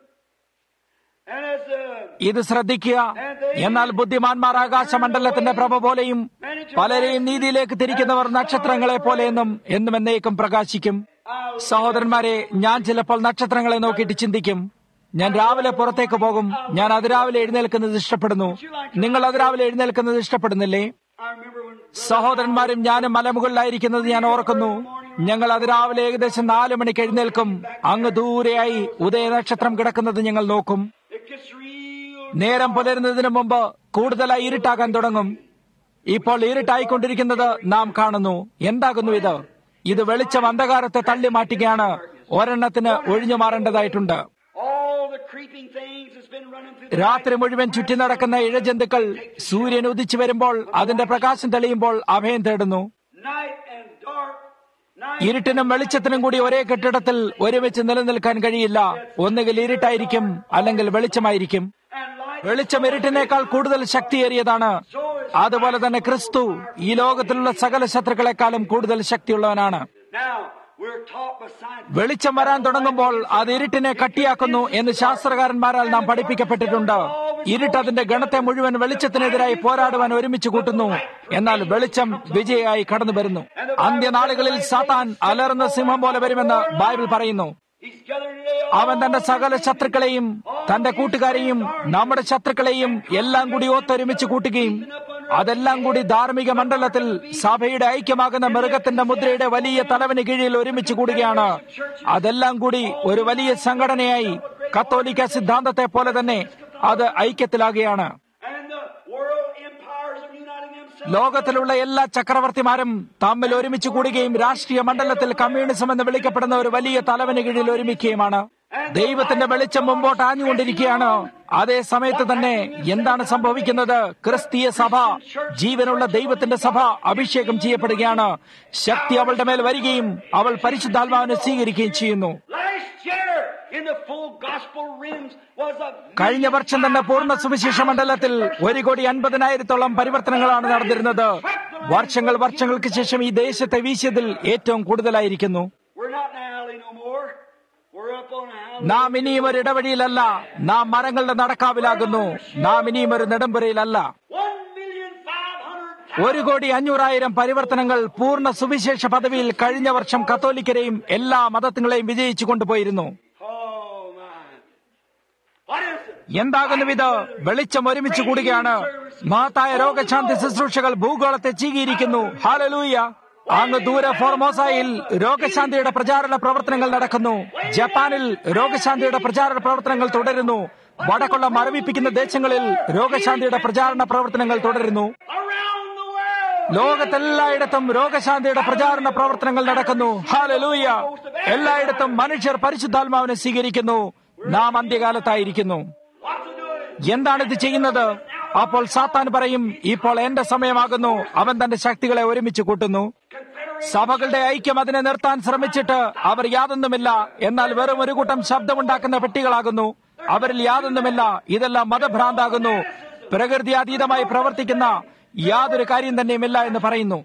And as the ഇത് ശ്രദ്ധിക്കുക എന്നാൽ ബുദ്ധിമാന്മാർ ആകാശമണ്ഡലത്തിന്റെ പ്രഭ പോലെയും പലരെയും നീതിയിലേക്ക് തിരിക്കുന്നവർ നക്ഷത്രങ്ങളെ പോലെയെന്നും എന്നും എന്നേക്കും പ്രകാശിക്കും സഹോദരന്മാരെ ഞാൻ ചിലപ്പോൾ നക്ഷത്രങ്ങളെ നോക്കിയിട്ട് ചിന്തിക്കും ഞാൻ രാവിലെ പുറത്തേക്ക് പോകും ഞാൻ അതിരാവിലെ എഴുന്നേൽക്കുന്നത് ഇഷ്ടപ്പെടുന്നു നിങ്ങൾ അതിരാവിലെ എഴുന്നേൽക്കുന്നത് ഇഷ്ടപ്പെടുന്നില്ലേ I remember when സഹോദരന്മാരും ഞാനും മലമുകളിലായിരിക്കുന്നത് ഞാൻ ഓർക്കുന്നു ഞങ്ങൾ അതിരാവിലെ ഏകദേശം നാല് മണിക്ക് എഴുന്നേൽക്കും അങ്ങ് ദൂരെയായി ഉദയനക്ഷത്രം കിടക്കുന്നത് ഞങ്ങൾ നോക്കും it gets real നേരം പുലരുന്നതിന് മുമ്പ് കൂടുതലായി ഇരുട്ടാകാൻ തുടങ്ങും ഇപ്പോൾ ഇരുട്ടായിക്കൊണ്ടിരിക്കുന്നത് നാം കാണുന്നു എന്താകുന്നു ഇത് ഇത് വെളിച്ചം അന്ധകാരത്തെ തള്ളി മാറ്റുകയാണ് ഒരെണ്ണത്തിന് ഒഴിഞ്ഞു മാറേണ്ടതായിട്ടുണ്ട് all the creeping things that's been running through the രാത്രി മുഴുവൻ ചുറ്റി നടക്കുന്ന ഇഴജന്തുക്കൾ സൂര്യൻ ഉദിച്ചു വരുമ്പോൾ അതിന്റെ പ്രകാശം തെളിയുമ്പോൾ അഭയം തേടുന്നു night and dark. Night ഇരുട്ടിനും വെളിച്ചത്തിനും കൂടി ഒരേ കെട്ടിടത്തിൽ ഒരുമിച്ച് നിലനിൽക്കാൻ കഴിയില്ല ഒന്നുകിൽ ഇരുട്ടായിരിക്കും അല്ലെങ്കിൽ വെളിച്ചമായിരിക്കും and light. വെളിച്ചം ഇരുട്ടിനേക്കാൾ കൂടുതൽ ശക്തിയേറിയതാണ് അതുപോലെ തന്നെ ക്രിസ്തു ഈ ലോകത്തിലുള്ള സകല ശത്രുക്കളെക്കാളും കൂടുതൽ ശക്തിയുള്ളവനാണ് Now, we're taught by science. വെളിച്ചം വരാൻ തുടങ്ങുമ്പോൾ അത് ഇരുട്ടിനെ കട്ടിയാക്കുന്നു എന്ന് ശാസ്ത്രകാരന്മാരാൽ നാം പഠിപ്പിക്കപ്പെട്ടിട്ടുണ്ട് ഇരുട്ട് അതിന്റെ ഗണത്തെ മുഴുവൻ വെളിച്ചത്തിനെതിരായി പോരാടുവാൻ ഒരുമിച്ച് കൂട്ടുന്നു എന്നാൽ വെളിച്ചം വിജയായി കടന്നു വരുന്നു അന്ത്യനാളുകളിൽ സാത്താൻ അലർന്ന സിംഹം പോലെ വരുമെന്ന് ബൈബിൾ പറയുന്നു He's gathered today അവൻ തന്റെ സകല ശത്രുക്കളെയും തന്റെ കൂട്ടുകാരെയും നമ്മുടെ ശത്രുക്കളെയും എല്ലാം കൂടി ഒത്തൊരുമിച്ച് കൂട്ടുകയും അതെല്ലാം കൂടി ധാർമ്മിക മണ്ഡലത്തിൽ സഭയുടെ ഐക്യമാകുന്ന മൃഗത്തിന്റെ മുദ്രയുടെ വലിയ തലവന് കീഴിൽ ഒരുമിച്ച് കൂടുകയാണ് അതെല്ലാം കൂടി ഒരു വലിയ സംഘടനയായി കത്തോലിക്ക സിദ്ധാന്തത്തെ പോലെ തന്നെ അത് ഐക്യത്തിലാകുകയാണ് and the world empires are uniting themselves. ലോകത്തിലുള്ള എല്ലാ ചക്രവർത്തിമാരും തമ്മിൽ ഒരുമിച്ച് കൂടുകയും രാഷ്ട്രീയ മണ്ഡലത്തിൽ കമ്മ്യൂണിസം എന്ന് വിളിക്കപ്പെടുന്ന ഒരു വലിയ തലവന് കീഴിൽ ഒരുമിക്കുകയുമാണ് ദൈവത്തിന്റെ വെളിച്ചം മുമ്പോട്ട് ആഞ്ഞുകൊണ്ടിരിക്കുകയാണ് അതേ സമയത്ത് തന്നെ എന്താണ് സംഭവിക്കുന്നത് ക്രിസ്തീയ സഭ ജീവനുള്ള ദൈവത്തിന്റെ സഭ അഭിഷേകം ചെയ്യപ്പെടുകയാണ് ശക്തി അവളുടെ മേൽ വരികയും അവൾ പരിശുദ്ധാത്മാവിനെ സ്വീകരിക്കുകയും ചെയ്യുന്നു Last year, in the full gospel rims, was a കഴിഞ്ഞ വർഷം തന്നെ പൂർണ്ണ സുവിശേഷ മണ്ഡലത്തിൽ ഒരു കോടി അൻപതിനായിരത്തോളം പരിവർത്തനങ്ങളാണ് നടന്നിരുന്നത് വർഷങ്ങൾ വർഷങ്ങൾക്ക് ശേഷം ഈ ദേശത്തെ വീശിയതിൽ ഏറ്റവും കൂടുതലായിരിക്കുന്നു We're not in an alley no more. We're up on a house. നാം ഇനിയും ഒരു ഇടവഴിയിലല്ല നാം മരങ്ങളുടെ നടക്കാവിലാകുന്നു നാം ഇനിയും ഒരു നെടുമ്പുരയിലല്ല One million five hundred ഒരു കോടി അഞ്ഞൂറായിരം പരിവർത്തനങ്ങൾ പൂർണ്ണ സുവിശേഷ പദവിയിൽ കഴിഞ്ഞ വർഷം കത്തോലിക്കരെയും എല്ലാ മതങ്ങളെയും വിജയിച്ചു കൊണ്ടുപോയിരുന്നു Oh my. What is it? എന്താകുന്നു ഇത് വെളിച്ചം ഒരുമിച്ച് കൂടുകയാണ് മഹത്തായ രോഗശാന്തി ശുശ്രൂഷകൾ ഭൂഗോളത്തെ ചീകിയിരിക്കുന്നു ഹാലലൂയ അങ്ങ് ദൂരെ ഫോർമോസായിൽ രോഗശാന്തിയുടെ പ്രചാരണ പ്രവർത്തനങ്ങൾ നടക്കുന്നു ജപ്പാനിൽ രോഗശാന്തിയുടെ പ്രചാരണ പ്രവർത്തനങ്ങൾ തുടരുന്നു വടക്കുള്ള മരവിപ്പിക്കുന്ന ദേശങ്ങളിൽ രോഗശാന്തിയുടെ പ്രചാരണ പ്രവർത്തനങ്ങൾ തുടരുന്നു Around the world. ലോകത്തെല്ലായിടത്തും രോഗശാന്തിയുടെ പ്രചാരണ പ്രവർത്തനങ്ങൾ നടക്കുന്നു ഹാലലൂയ എല്ലായിടത്തും മനുഷ്യർ പരിശുദ്ധാത്മാവിനെ സ്വീകരിക്കുന്നു നാം അന്ത്യകാലത്തായിരിക്കുന്നു What's it doing? എന്താണ് ഇത് ചെയ്യുന്നത് അപ്പോൾ സാത്താൻ പറയും ഇപ്പോൾ എന്റെ സമയമാകുന്നു അവൻ തന്റെ ശക്തികളെ ഒരുമിച്ച് കൂട്ടുന്നു സഭകളുടെ ഐക്യം അതിനെ നിർത്താൻ ശ്രമിച്ചിട്ട് അവർ യാതൊന്നുമില്ല എന്നാൽ വെറും ഒരു കൂട്ടം ശബ്ദമുണ്ടാക്കുന്ന പെട്ടികളാകുന്നു അവരിൽ യാതൊന്നുമില്ല ഇതെല്ലാം മതഭ്രാന്താകുന്നു പ്രകൃതിയാതീതമായി പ്രവർത്തിക്കുന്ന യാതൊരു കാര്യം തന്നെയുമില്ല എന്ന് പറയുന്നു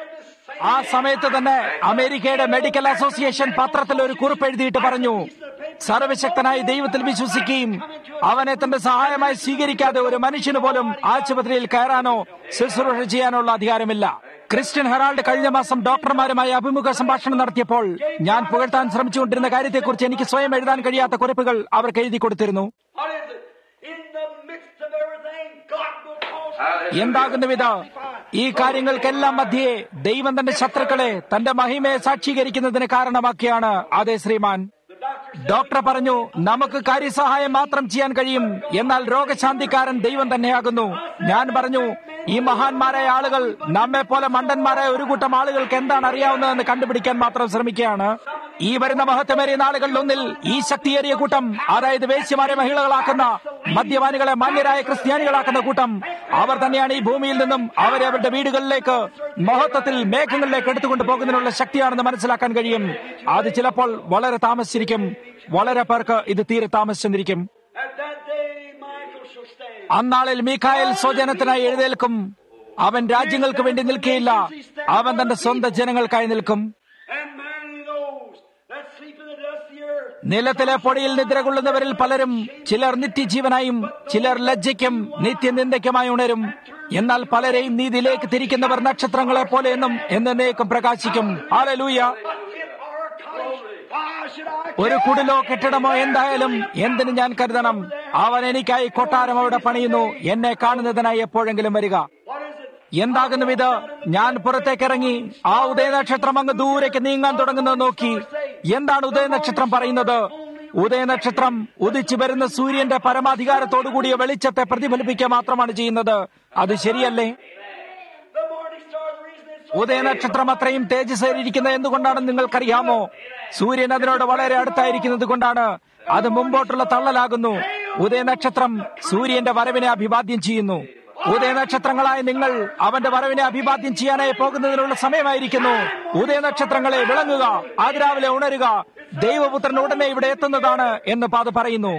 ആ സമയത്ത് തന്നെ അമേരിക്കയുടെ മെഡിക്കൽ അസോസിയേഷൻ പത്രത്തിൽ ഒരു കുറിപ്പ് എഴുതിയിട്ട് പറഞ്ഞു സർവശക്തനായ ദൈവത്തിൽ വിശ്വസിക്കുകയും അവനെ തന്റെ സഹായമായി സ്വീകരിക്കാതെ ഒരു മനുഷ്യന് പോലും ആശുപത്രിയിൽ കയറാനോ ശുശ്രൂഷ ചെയ്യാനുള്ള അധികാരമില്ല ക്രിസ്ത്യൻ ഹെറാൾഡ് കഴിഞ്ഞ മാസം ഡോക്ടർമാരുമായി അഭിമുഖ സംഭാഷണം നടത്തിയപ്പോൾ ഞാൻ പുകഴ്ത്താൻ ശ്രമിച്ചുകൊണ്ടിരുന്ന കാര്യത്തെക്കുറിച്ച് എനിക്ക് സ്വയം എഴുതാൻ കഴിയാത്ത കുറിപ്പുകൾ അവർക്ക് എഴുതി കൊടുത്തിരുന്നു What is it? In the midst of everything, God will cause Hallelujah. എന്താകുന്നു ഇത് ഈ കാര്യങ്ങൾക്കെല്ലാം മധ്യേ ദൈവം തന്റെ ശത്രുക്കളെ തന്റെ മഹിമയെ സാക്ഷീകരിക്കുന്നതിന് കാരണമാക്കിയാണ് അതെ ശ്രീമാൻ the doctor ഡോക്ടർ പറഞ്ഞു നമുക്ക് കാര്യസഹായം മാത്രം ചെയ്യാൻ കഴിയും എന്നാൽ രോഗശാന്തിക്കാരൻ ദൈവം തന്നെയാകുന്നു ഞാൻ പറഞ്ഞു ഈ മഹാന്മാരായ ആളുകൾ നമ്മെ പോലെ മണ്ടന്മാരായ ഒരു കൂട്ടം ആളുകൾക്ക് എന്താണ് അറിയാവുന്നതെന്ന് കണ്ടുപിടിക്കാൻ മാത്രം ശ്രമിക്കുകയാണ് ഈ വരുന്ന മഹത്വമേറിയ നാളുകളിൽ ഒന്നിൽ ഈ ശക്തിയേറിയ കൂട്ടം അതായത് വേശ്യമാരെ മഹിളകളാക്കുന്ന മദ്യപാനികളെ മാന്യരായ ക്രിസ്ത്യാനികളാക്കുന്ന കൂട്ടം അവർ തന്നെയാണ് ഈ ഭൂമിയിൽ നിന്നും അവരെ അവരുടെ വീടുകളിലേക്ക് മഹത്വത്തിൽ മേഘങ്ങളിലേക്ക് എടുത്തുകൊണ്ട് പോകുന്നതിനുള്ള ശക്തിയാണെന്ന് മനസ്സിലാക്കാൻ കഴിയും അത് ചിലപ്പോൾ വളരെ താമസിച്ചിരിക്കും വളരെ പേർക്ക് ഇത് തീരെ താമസിച്ചെന്നിരിക്കും At that day, Michael shall stand. അന്നാളിൽ മീഖായൽ സ്വജനത്തിനായി എഴുന്നേൽക്കും അവൻ രാജ്യങ്ങൾക്ക് വേണ്ടി നിൽക്കുകയില്ല അവൻ തന്റെ സ്വന്തം ജനങ്ങൾക്കായി നിൽക്കും And many those that sleep in the dust of the earth നിലത്തിലെ പൊടിയിൽ നിദ്ര കൊള്ളുന്നവരിൽ പലരും ചിലർ നിത്യജീവനായും ചിലർ ലജ്ജയ്ക്കും നിത്യനിന്ദയ്ക്കുമായി ഉണരും എന്നാൽ പലരെയും നീതിയിലേക്ക് തിരിക്കുന്നവർ നക്ഷത്രങ്ങളെ പോലെ എന്നും എന്നേക്കും പ്രകാശിക്കും hallelujah in our college. Why should I ഒരു കുടിലോ കെട്ടിടമോ എന്തായാലും എന്തിനു ഞാൻ കരുതണം അവൻ എനിക്കായി കൊട്ടാരം അവിടെ പണിയുന്നു എന്നെ കാണുന്നതിനായി എപ്പോഴെങ്കിലും വരിക What is it? എന്താകുന്നു ഇത് ഞാൻ പുറത്തേക്കിറങ്ങി ആ ഉദയനക്ഷത്രം അങ്ങ് ദൂരേക്ക് നീങ്ങാൻ തുടങ്ങുന്നത് നോക്കി എന്താണ് ഉദയനക്ഷത്രം പറയുന്നത് ഉദയനക്ഷത്രം ഉദിച്ചു വരുന്ന സൂര്യന്റെ പരമാധികാരത്തോടുകൂടിയ വെളിച്ചത്തെ പ്രതിഫലിപ്പിക്കുക മാത്രമാണ് ചെയ്യുന്നത് അത് ശരിയല്ലേ The morning star, the reason it's so ഉദയനക്ഷത്രം അത്രയും തേജസ്സേറിയിരിക്കുന്നത് എന്തുകൊണ്ടാണെന്ന് നിങ്ങൾക്കറിയാമോ സൂര്യൻ അതിനോട് വളരെ അടുത്തായിരിക്കുന്നത് കൊണ്ടാണ് അത് മുമ്പോട്ടുള്ള തള്ളലാകുന്നു ഉദയനക്ഷത്രം സൂര്യന്റെ വരവിനെ അഭിവാദ്യം ചെയ്യുന്നു ഉദയനക്ഷത്രങ്ങളായ നിങ്ങൾ അവന്റെ വരവിനെ അഭിവാദ്യം ചെയ്യാനായി പോകുന്നതിനുള്ള സമയമായിരിക്കുന്നു ഉദയനക്ഷത്രങ്ങളെ വിളങ്ങുക അതിരാവിലെ ഉണരുക ദൈവപുത്രൻ ഉടനെ ഇവിടെ എത്തുന്നതാണ് എന്ന് പാത് പറയുന്നു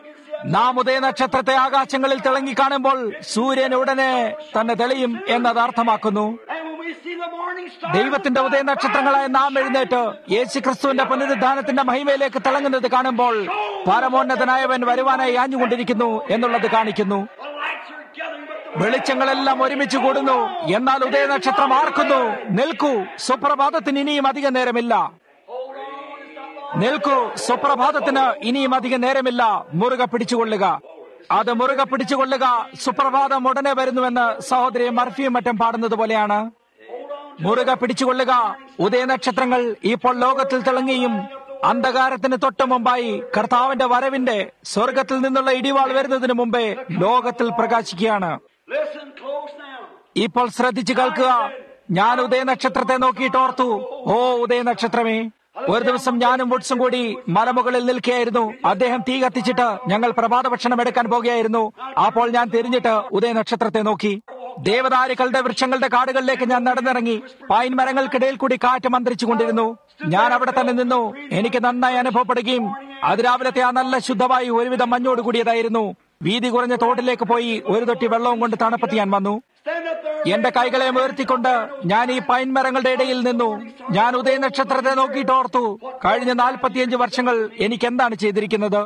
നാം ഉദയനക്ഷത്രത്തെ ആകാശങ്ങളിൽ തിളങ്ങി കാണുമ്പോൾ സൂര്യൻ ഉടനെ തന്നെ തെളിയും എന്നത് അർത്ഥമാക്കുന്നു And when we see the morning star, ദൈവത്തിന്റെ ഉദയനക്ഷത്രങ്ങളായ നാം എഴുന്നേറ്റ് യേശുക്രിസ്തുവിന്റെ പുനരുദ്ധാനത്തിന്റെ മഹിമയിലേക്ക് തിളങ്ങുന്നത് കാണുമ്പോൾ പരമോന്നതനായവൻ വരുവാനായി ആഞ്ഞുകൊണ്ടിരിക്കുന്നു എന്നുള്ളത് കാണിക്കുന്നു the lights are gathering, but the വെളിച്ചങ്ങളെല്ലാം ഒരുമിച്ച് കൂടുന്നു എന്നാൽ ഉദയനക്ഷത്രം ആർക്കുന്നു നിൽക്കൂ സുപ്രഭാതത്തിന് ഇനിയും അധിക നേരമില്ല hold on, it's not long. നിൽക്കൂ സുപ്രഭാതത്തിന് ഇനിയും അധികം നേരമില്ല മുറുകെ പിടിച്ചുകൊള്ളുക അത് മുറുകെ പിടിച്ചുകൊള്ളുക സുപ്രഭാതം ഉടനെ വരുന്നുവെന്ന് സഹോദരി മർഫിയും മറ്റും പാടുന്നത് പോലെയാണ് മുറുകെ പിടിച്ചുകൊള്ളുക ഉദയനക്ഷത്രങ്ങൾ ഇപ്പോൾ ലോകത്തിൽ തിളങ്ങിയും അന്ധകാരത്തിന് തൊട്ടു മുമ്പായി കർത്താവിന്റെ വരവിന്റെ സ്വർഗത്തിൽ നിന്നുള്ള ഇടിവാൾ വരുന്നതിന് മുമ്പേ ലോകത്തിൽ പ്രകാശിക്കുകയാണ് Listen close now. ഇപ്പോൾ ശ്രദ്ധിച്ചു കേൾക്കുക ഞാൻ ഉദയനക്ഷത്രത്തെ നോക്കിയിട്ട് ഓർത്തു ഓ ഉദയനക്ഷത്രമേ ഒരു ദിവസം ഞാനും വുഡ്സും കൂടി മലമുകളിൽ നിൽക്കുകയായിരുന്നു അദ്ദേഹം തീ കത്തിച്ചിട്ട് ഞങ്ങൾ പ്രഭാത ഭക്ഷണം എടുക്കാൻ പോകുകയായിരുന്നു അപ്പോൾ ഞാൻ തിരിഞ്ഞിട്ട് ഉദയനക്ഷത്രത്തെ നോക്കി ദേവദാരുക്കളുടെ വൃക്ഷങ്ങളുടെ കാടുകളിലേക്ക് ഞാൻ നടന്നിറങ്ങി പൈൻ മരങ്ങൾക്കിടയിൽ കൂടി കാറ്റ് മന്ത്രിച്ചു കൊണ്ടിരുന്നു ഞാൻ അവിടെ തന്നെ നിന്നു എനിക്ക് നന്നായി അനുഭവപ്പെടുകയും അതിരാവിലത്തെ ആ നല്ല ശുദ്ധമായി ഒരുവിധം മഞ്ഞോട് കൂടിയതായിരുന്നു വീതി കുറഞ്ഞ തോട്ടിലേക്ക് പോയി ഒരു തൊട്ടി വെള്ളവും കൊണ്ട് തണുപ്പത്തി ഞാൻ വന്നു Stand up there. എന്റെ കൈകളെ ഉയർത്തിക്കൊണ്ട് ഞാൻ ഈ പൈൻ മരങ്ങളുടെ ഇടയിൽ നിന്നു ഞാൻ ഉദയനക്ഷത്രത്തെ നോക്കിയിട്ട് ഓർത്തു കഴിഞ്ഞ നാൽപ്പത്തിയഞ്ച് വർഷങ്ങൾ എനിക്ക് എന്താണ് ചെയ്തിരിക്കുന്നത്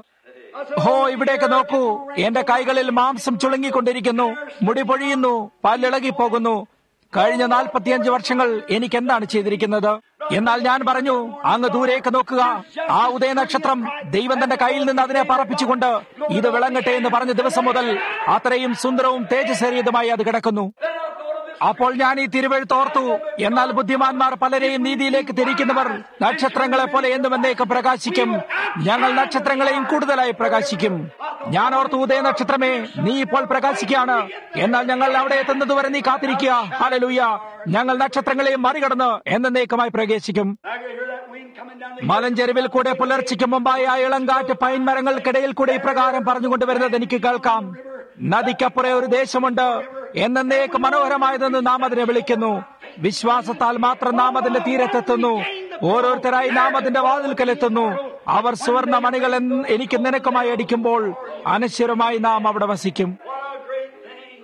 ഹോ ഇവിടേക്ക് നോക്കൂ എന്റെ കൈകളിൽ മാംസം ചുളുങ്ങിക്കൊണ്ടിരിക്കുന്നു മുടി പൊഴിയുന്നു പല്ലിളകി പോകുന്നു കഴിഞ്ഞ നാൽപ്പത്തിയഞ്ച് വർഷങ്ങൾ എനിക്ക് എന്താണ് ചെയ്തിരിക്കുന്നത് എന്നാൽ ഞാൻ പറഞ്ഞു അങ്ങ് ദൂരേക്ക് നോക്കുക ആ ഉദയനക്ഷത്രം ദൈവം തന്റെ കയ്യിൽ നിന്ന് അതിനെ പറപ്പിച്ചുകൊണ്ട് ഇത് വിളങ്ങട്ടെ എന്ന് പറഞ്ഞ ദിവസം മുതൽ അത്രയും സുന്ദരവും തേജസ്സേറിയതുമായി അത് കിടക്കുന്നു അപ്പോൾ ഞാൻ ഈ തിരുവെഴുത്ത് ഓർത്തു എന്നാൽ ബുദ്ധിമാന്മാർ പലരെയും നീതിയിലേക്ക് തിരിക്കുന്നവർ നക്ഷത്രങ്ങളെ പോലെ എന്നും എന്നേക്കും പ്രകാശിക്കും ഞങ്ങൾ നക്ഷത്രങ്ങളെയും കൂടുതലായി പ്രകാശിക്കും ഞാൻ ഓർത്തു ഉദയ നക്ഷത്രമേ നീ ഇപ്പോൾ പ്രകാശിക്കുകയാണ് എന്നാൽ ഞങ്ങൾ അവിടെ എത്തുന്നതുവരെ നീ കാത്തിരിക്കുക ഹാലലൂയ ഞങ്ങൾ നക്ഷത്രങ്ങളെയും മറികടന്ന് എന്നേക്കുമായി പ്രവേശിക്കും I can hear that wind coming down the മലഞ്ചെരുവിൽ കൂടെ പുലർച്ചയ്ക്ക് മുമ്പായി ആ ഇളങ്കാറ്റ് പൈൻ മരങ്ങൾക്കിടയിൽ കൂടെ ഇപ്രകാരം പറഞ്ഞുകൊണ്ടുവരുന്നത് എനിക്ക് കേൾക്കാം നദിക്കപ്പുറേ ഒരു ദേശമുണ്ട് എന്നേക്ക് മനോഹരമായതെന്ന് നാം അതിനെ വിളിക്കുന്നു വിശ്വാസത്താൽ മാത്രം നാം അതിന്റെ തീരത്തെത്തുന്നു ഓരോരുത്തരായി നാം അതിന്റെ വാതിൽക്കലെത്തുന്നു അവർ സുവർണ മണികൾ എന്ന് എനിക്ക് നിനക്കുമായി അടിക്കുമ്പോൾ അനശ്വരമായി നാം അവിടെ വസിക്കും What a great thing.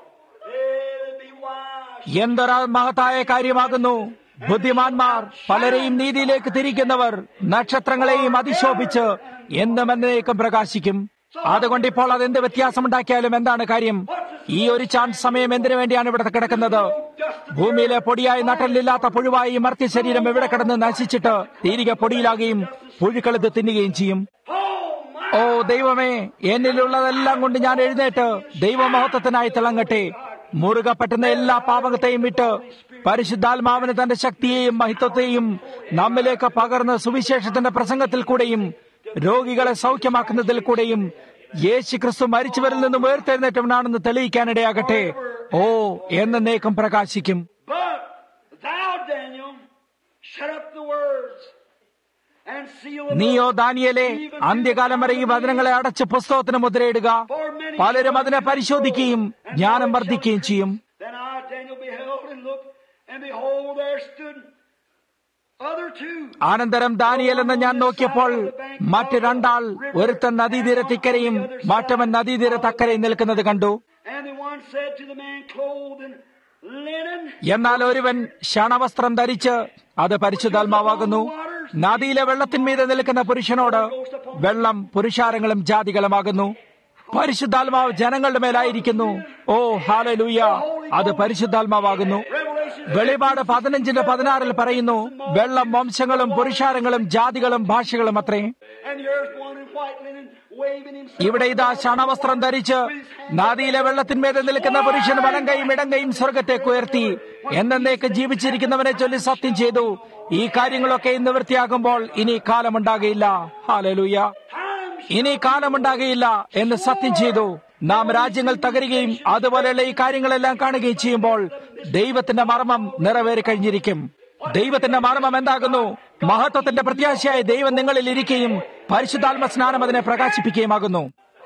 It'll be wise. എന്തൊരു മഹത്തായ കാര്യമാകുന്നു ബുദ്ധിമാന്മാർ പലരെയും നീതിയിലേക്ക് തിരിക്കുന്നവർ നക്ഷത്രങ്ങളെയും അതിശോഭിച്ച് എന്നും എന്നേക്കും പ്രകാശിക്കും അതുകൊണ്ട് ഇപ്പോൾ അതെന്ത് വ്യത്യാസമുണ്ടാക്കിയാലും എന്താണ് കാര്യം ഈ ഒരു ചാൻസ് സമയം എന്തിനു വേണ്ടിയാണ് ഇവിടെ കിടക്കുന്നത് ഭൂമിയിലെ പൊടിയായി നട്ടലില്ലാത്ത പുഴുവായി ഈ മർത്യ ശരീരം എവിടെ കിടന്ന് നശിച്ചിട്ട് തിരികെ പൊടിയിലാകുകയും പുഴുക്കളത് തിന്നുകയും ചെയ്യും ഓ ദൈവമേ എന്നിലുള്ളതെല്ലാം കൊണ്ട് ഞാൻ എഴുന്നേറ്റ് ദൈവമഹത്വത്തിനായി തിളങ്ങട്ടെ മുറുക പറ്റുന്ന എല്ലാ പാപകത്തെയും വിട്ട് പരിശുദ്ധാത്മാവിന് തന്റെ ശക്തിയെയും മഹിത്വത്തെയും നമ്മിലേക്ക് പകർന്ന് സുവിശേഷത്തിന്റെ പ്രസംഗത്തിൽ കൂടെയും രോഗികളെ സൗഖ്യമാക്കുന്നതിൽ കൂടെയും യേശു ക്രിസ്തു മരിച്ചവരിൽ നിന്നും ഉയർത്തെഴുന്നേറ്റവനാണെന്ന് തെളിയിക്കാനിടയാകട്ടെ ഓ എന്നേക്കും പ്രകാശിക്കും But thou, Daniel, shut up the words and seal them നീയോ up. ദാനിയലെ അന്ത്യകാലം വരെ ഈ വചനങ്ങളെ അടച്ച് പുസ്തകത്തിന് മുദ്രയിടുക പലരും അതിനെ പരിശോധിക്കുകയും ജ്ഞാനം വർദ്ധിക്കുകയും ചെയ്യും Then I, Daniel, beheld and looked, and behold, there stood other two. അനന്തരം ദാനിയൽ എന്ന് ഞാൻ നോക്കിയപ്പോൾ മറ്റ് രണ്ടാൾ ഒരുത്തൻ നദീതീരത്തിക്കരയും മറ്റവൻ നദീതീരത്തക്കരയും നിൽക്കുന്നത് കണ്ടു And the one said to the man clothed in linen, എന്നാൽ ഒരുവൻ ക്ഷണവസ്ത്രം ധരിച്ച് അത് പരിശുദ്ധാത്മാവാകുന്നു നദിയിലെ വെള്ളത്തിന്മീതെ നിൽക്കുന്ന പുരുഷനോട് വെള്ളം പുരുഷാരങ്ങളും ജാതികളുമാകുന്നു പരിശുദ്ധാത്മാവ് ജനങ്ങളുടെ മേലായിരിക്കുന്നു ഓ ഹാലലൂയ അത് പരിശുദ്ധാത്മാവാകുന്നു വെളിപാട് പതിനഞ്ചിന്റെ പതിനാറിൽ പറയുന്നു വെള്ളം വംശങ്ങളും പുരുഷാരങ്ങളും ജാതികളും ഭാഷകളും അത്രേ and here's one in white linen waving himself. ഇവിടെ ഇതാ ക്ഷണവസ്ത്രം ധരിച്ച് നദിയിലെ വെള്ളത്തിന്മേൽ നിൽക്കുന്ന പുരുഷൻ വലങ്കയും ഇടങ്കയും സ്വർഗത്തേക്ക് ഉയർത്തി എന്നേക്ക് ജീവിച്ചിരിക്കുന്നവനെ ചൊല്ലി സത്യം ചെയ്തു ഈ കാര്യങ്ങളൊക്കെ നിവൃത്തിയാകുമ്പോൾ ഇനി കാലമുണ്ടാകയില്ല ഹാലലൂയ ഇനി കാലമുണ്ടാകയില്ല എന്ന് സത്യം ചെയ്തു നാം രാജ്യങ്ങൾ തകരുകയും അതുപോലെയുള്ള ഈ കാര്യങ്ങളെല്ലാം കാണുകയും ചെയ്യുമ്പോൾ ദൈവത്തിന്റെ മർമ്മം നിറവേറി കഴിഞ്ഞിരിക്കും ദൈവത്തിന്റെ മർമ്മം എന്താകുന്നു മഹത്വത്തിന്റെ പ്രത്യാശയായ ദൈവം നിങ്ങളിൽ ഇരിക്കുകയും പരിശുദ്ധാത്മ സ്നാനം അതിനെ പ്രകാശിപ്പിക്കുകയുമാകുന്നു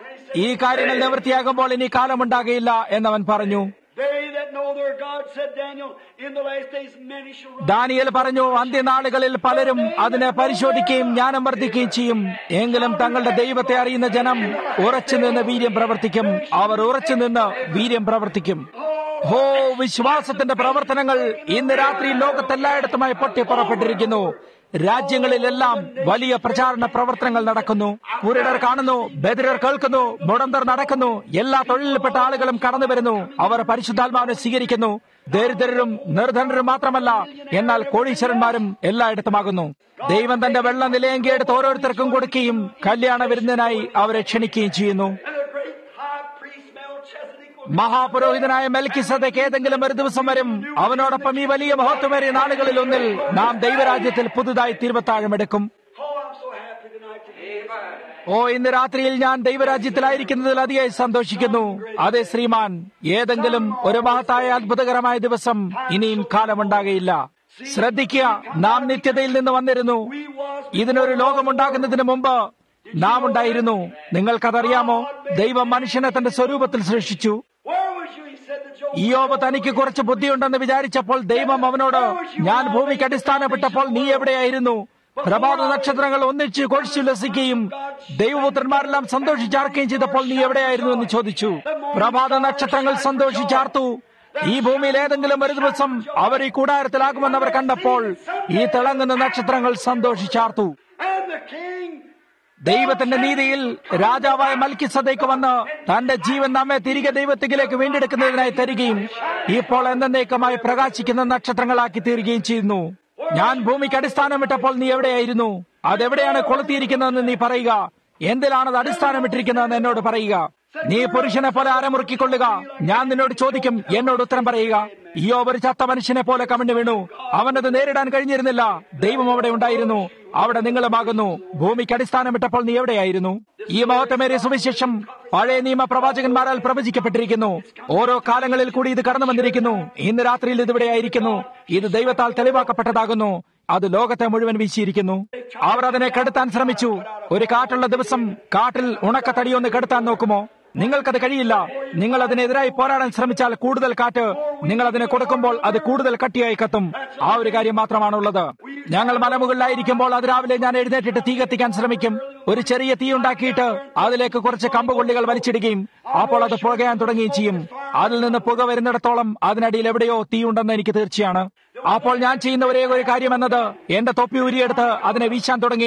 ഈ കാര്യങ്ങൾ നിവൃത്തിയാകുമ്പോൾ ഇനി കാലമുണ്ടാകയില്ല എന്നവൻ പറഞ്ഞു They that know their God, said Daniel, in the last days many shall rise. Daniel പറഞ്ഞു അന്ത്യനാളുകളിൽ പലരും അതിനെ പരിശോധിക്കുകയും ജ്ഞാനം വർദ്ധിക്കുകയും ചെയ്യും എങ്കിലും തങ്ങളുടെ ദൈവത്തെ അറിയുന്ന ജനം ഉറച്ചു നിന്ന് വീര്യം പ്രവർത്തിക്കും അവർ ഉറച്ചു നിന്ന് വീര്യം പ്രവർത്തിക്കും ഹോ വിശ്വാസത്തിന്റെ പ്രവർത്തനങ്ങൾ ഇന്ന് രാത്രി ലോകത്തെല്ലായിടത്തുമായി പൊട്ടിപ്പുറപ്പെട്ടിരിക്കുന്നു രാജ്യങ്ങളിലെല്ലാം വലിയ പ്രചാരണ പ്രവർത്തനങ്ങൾ നടക്കുന്നു കുരുടർ കാണുന്നു ബദിരർ കേൾക്കുന്നു മുടന്തർ നടക്കുന്നു എല്ലാ തൊഴിലിൽപ്പെട്ട ആളുകളും കടന്നു വരുന്നു അവർ പരിശുദ്ധാത്മാവിനെ സ്വീകരിക്കുന്നു ദരിദ്രരും നിർധനരും മാത്രമല്ല എന്നാൽ കോടീശ്വരന്മാരും എല്ലായിടത്തുമാകുന്നു ദൈവം തന്റെ വെള്ള നിലയങ്കിയെടുത്ത് ഓരോരുത്തർക്കും കൊടുക്കുകയും കല്യാണ വിരുന്നിനായി അവരെ ക്ഷണിക്കുകയും ചെയ്യുന്നു And the great high priest Melchizedek will മഹാപുരോഹിതനായ മെൽക്കിസദക്ക് ഏതെങ്കിലും ഒരു ദിവസം വരും അവനോടൊപ്പം ഈ വലിയ മഹത്വമേറിയ നാളുകളിൽ ഒന്നിൽ നാം ദൈവരാജ്യത്തിൽ പുതുതായി തിരുവത്താഴമെടുക്കും Oh, I'm so happy tonight today. ഓ ഇന്ന് രാത്രിയിൽ ഞാൻ ദൈവരാജ്യത്തിലായിരിക്കുന്നതിൽ അതിയായി സന്തോഷിക്കുന്നു അതെ ശ്രീമാൻ ഏതെങ്കിലും ഒരു മഹത്തായ അത്ഭുതകരമായ ദിവസം ഇനിയും കാലമുണ്ടാകയില്ല ശ്രദ്ധിക്കുക നാം നിത്യതയിൽ നിന്ന് വന്നിരുന്നു ഇതിനൊരു ലോകമുണ്ടാകുന്നതിന് മുമ്പ് നാം ഉണ്ടായിരുന്നു നിങ്ങൾക്കതറിയാമോ ദൈവം മനുഷ്യനെ തന്റെ സ്വരൂപത്തിൽ സൃഷ്ടിച്ചു Where was you? He said to Job. ഇയോബ് തനിക്ക് കുറച്ച് ബുദ്ധിയുണ്ടെന്ന് വിചാരിച്ചപ്പോൾ ദൈവം അവനോട് ഞാൻ ഭൂമിക്ക് അടിസ്ഥാനപ്പെട്ടപ്പോൾ നീ എവിടെയായിരുന്നു പ്രഭാത നക്ഷത്രങ്ങൾ ഒന്നിച്ച് കൊഴിച്ചുല്ലസിക്കുകയും ദൈവപുത്രന്മാരെല്ലാം സന്തോഷിച്ചാർക്കുകയും ചെയ്തപ്പോൾ നീ എവിടെയായിരുന്നു എന്ന് ചോദിച്ചു പ്രഭാത നക്ഷത്രങ്ങൾ സന്തോഷിച്ചാർത്തു ഈ ഭൂമിയിൽ ഏതെങ്കിലും ഒരു ദിവസം അവർ ഈ കൂടാരത്തിലാകുമെന്ന് അവർ കണ്ടപ്പോൾ ഈ തിളങ്ങുന്ന നക്ഷത്രങ്ങൾ സന്തോഷിച്ചാർത്തു And the king ദൈവത്തിന്റെ നീതിയിൽ രാജാവായ മൽക്കിസതയ്ക്ക് വന്ന് തന്റെ ജീവൻ നമ്മെ തിരികെ ദൈവത്തിലേക്ക് വീണ്ടെടുക്കുന്നതിനായി തരികയും ഇപ്പോൾ എന്നേക്കമായി പ്രകാശിക്കുന്ന നക്ഷത്രങ്ങളാക്കി തീരുകയും ചെയ്യുന്നു ഞാൻ ഭൂമിക്ക് അടിസ്ഥാനമിട്ടപ്പോൾ നീ എവിടെയായിരുന്നു അതെവിടെയാണ് കൊളുത്തിയിരിക്കുന്നതെന്ന് നീ പറയുക എന്തിലാണ് അത് അടിസ്ഥാനമിട്ടിരിക്കുന്നതെന്ന് എന്നോട് പറയുക നീ പുരുഷനെ പോലെ അരമുറുക്കിക്കൊള്ളുക ഞാൻ നിന്നോട് ചോദിക്കും എന്നോട് ഉത്തരം പറയുക ഈയോ ഒരു ചത്ത മനുഷ്യനെ പോലെ കമണ്ടു വീണു അവനത് നേരിടാൻ കഴിഞ്ഞിരുന്നില്ല ദൈവം അവിടെ ഉണ്ടായിരുന്നു അവിടെ നിങ്ങളുമാകുന്നു ഭൂമിക്ക് അടിസ്ഥാനമിട്ടപ്പോൾ നീ എവിടെയായിരുന്നു ഈ മഹത്വമേറിയ സുവിശേഷം പഴയ നിയമ പ്രവാചകന്മാരാൽ പ്രവചിക്കപ്പെട്ടിരിക്കുന്നു ഓരോ കാലങ്ങളിൽ കൂടി ഇത് കടന്നു വന്നിരിക്കുന്നു ഇന്ന് രാത്രിയിൽ ഇതിവിടെ ആയിരിക്കുന്നു ഇത് ദൈവത്താൽ തെളിവാക്കപ്പെട്ടതാകുന്നു അത് ലോകത്തെ മുഴുവൻ വീശിയിരിക്കുന്നു അവർ അതിനെ കെടുത്താൻ ശ്രമിച്ചു ഒരു കാറ്റുള്ള ദിവസം കാട്ടിൽ ഉണക്കത്തടിയൊന്ന് കെടുത്താൻ നോക്കുമോ നിങ്ങൾക്കത് കഴിയില്ല നിങ്ങൾ അതിനെതിരായി പോരാടാൻ ശ്രമിച്ചാൽ കൂടുതൽ കാറ്റ് നിങ്ങൾ അതിനെ കൊടുക്കുമ്പോൾ അത് കൂടുതൽ കട്ടിയായി കത്തും ആ ഒരു കാര്യം മാത്രമാണുള്ളത് ഞങ്ങൾ മലമുകളിലായിരിക്കുമ്പോൾ അത് രാവിലെ ഞാൻ എഴുന്നേറ്റിട്ട് തീ കത്തിക്കാൻ ശ്രമിക്കും ഒരു ചെറിയ തീ ഉണ്ടാക്കിയിട്ട് അതിലേക്ക് കുറച്ച് കമ്പുകൊള്ളികൾ വലിച്ചിടുകയും അപ്പോൾ അത് പുകയാൻ തുടങ്ങുകയും ചെയ്യും അതിൽ നിന്ന് പുക വരുന്നിടത്തോളം അതിനടിയിൽ എവിടെയോ തീ ഉണ്ടെന്ന് എനിക്ക് തീർച്ചയാണ് അപ്പോൾ ഞാൻ ചെയ്യുന്ന ഒരേ ഒരു കാര്യം എന്നത് എന്റെ തൊപ്പി ഊരിയെടുത്ത് അതിനെ വീശാൻ തുടങ്ങുകയും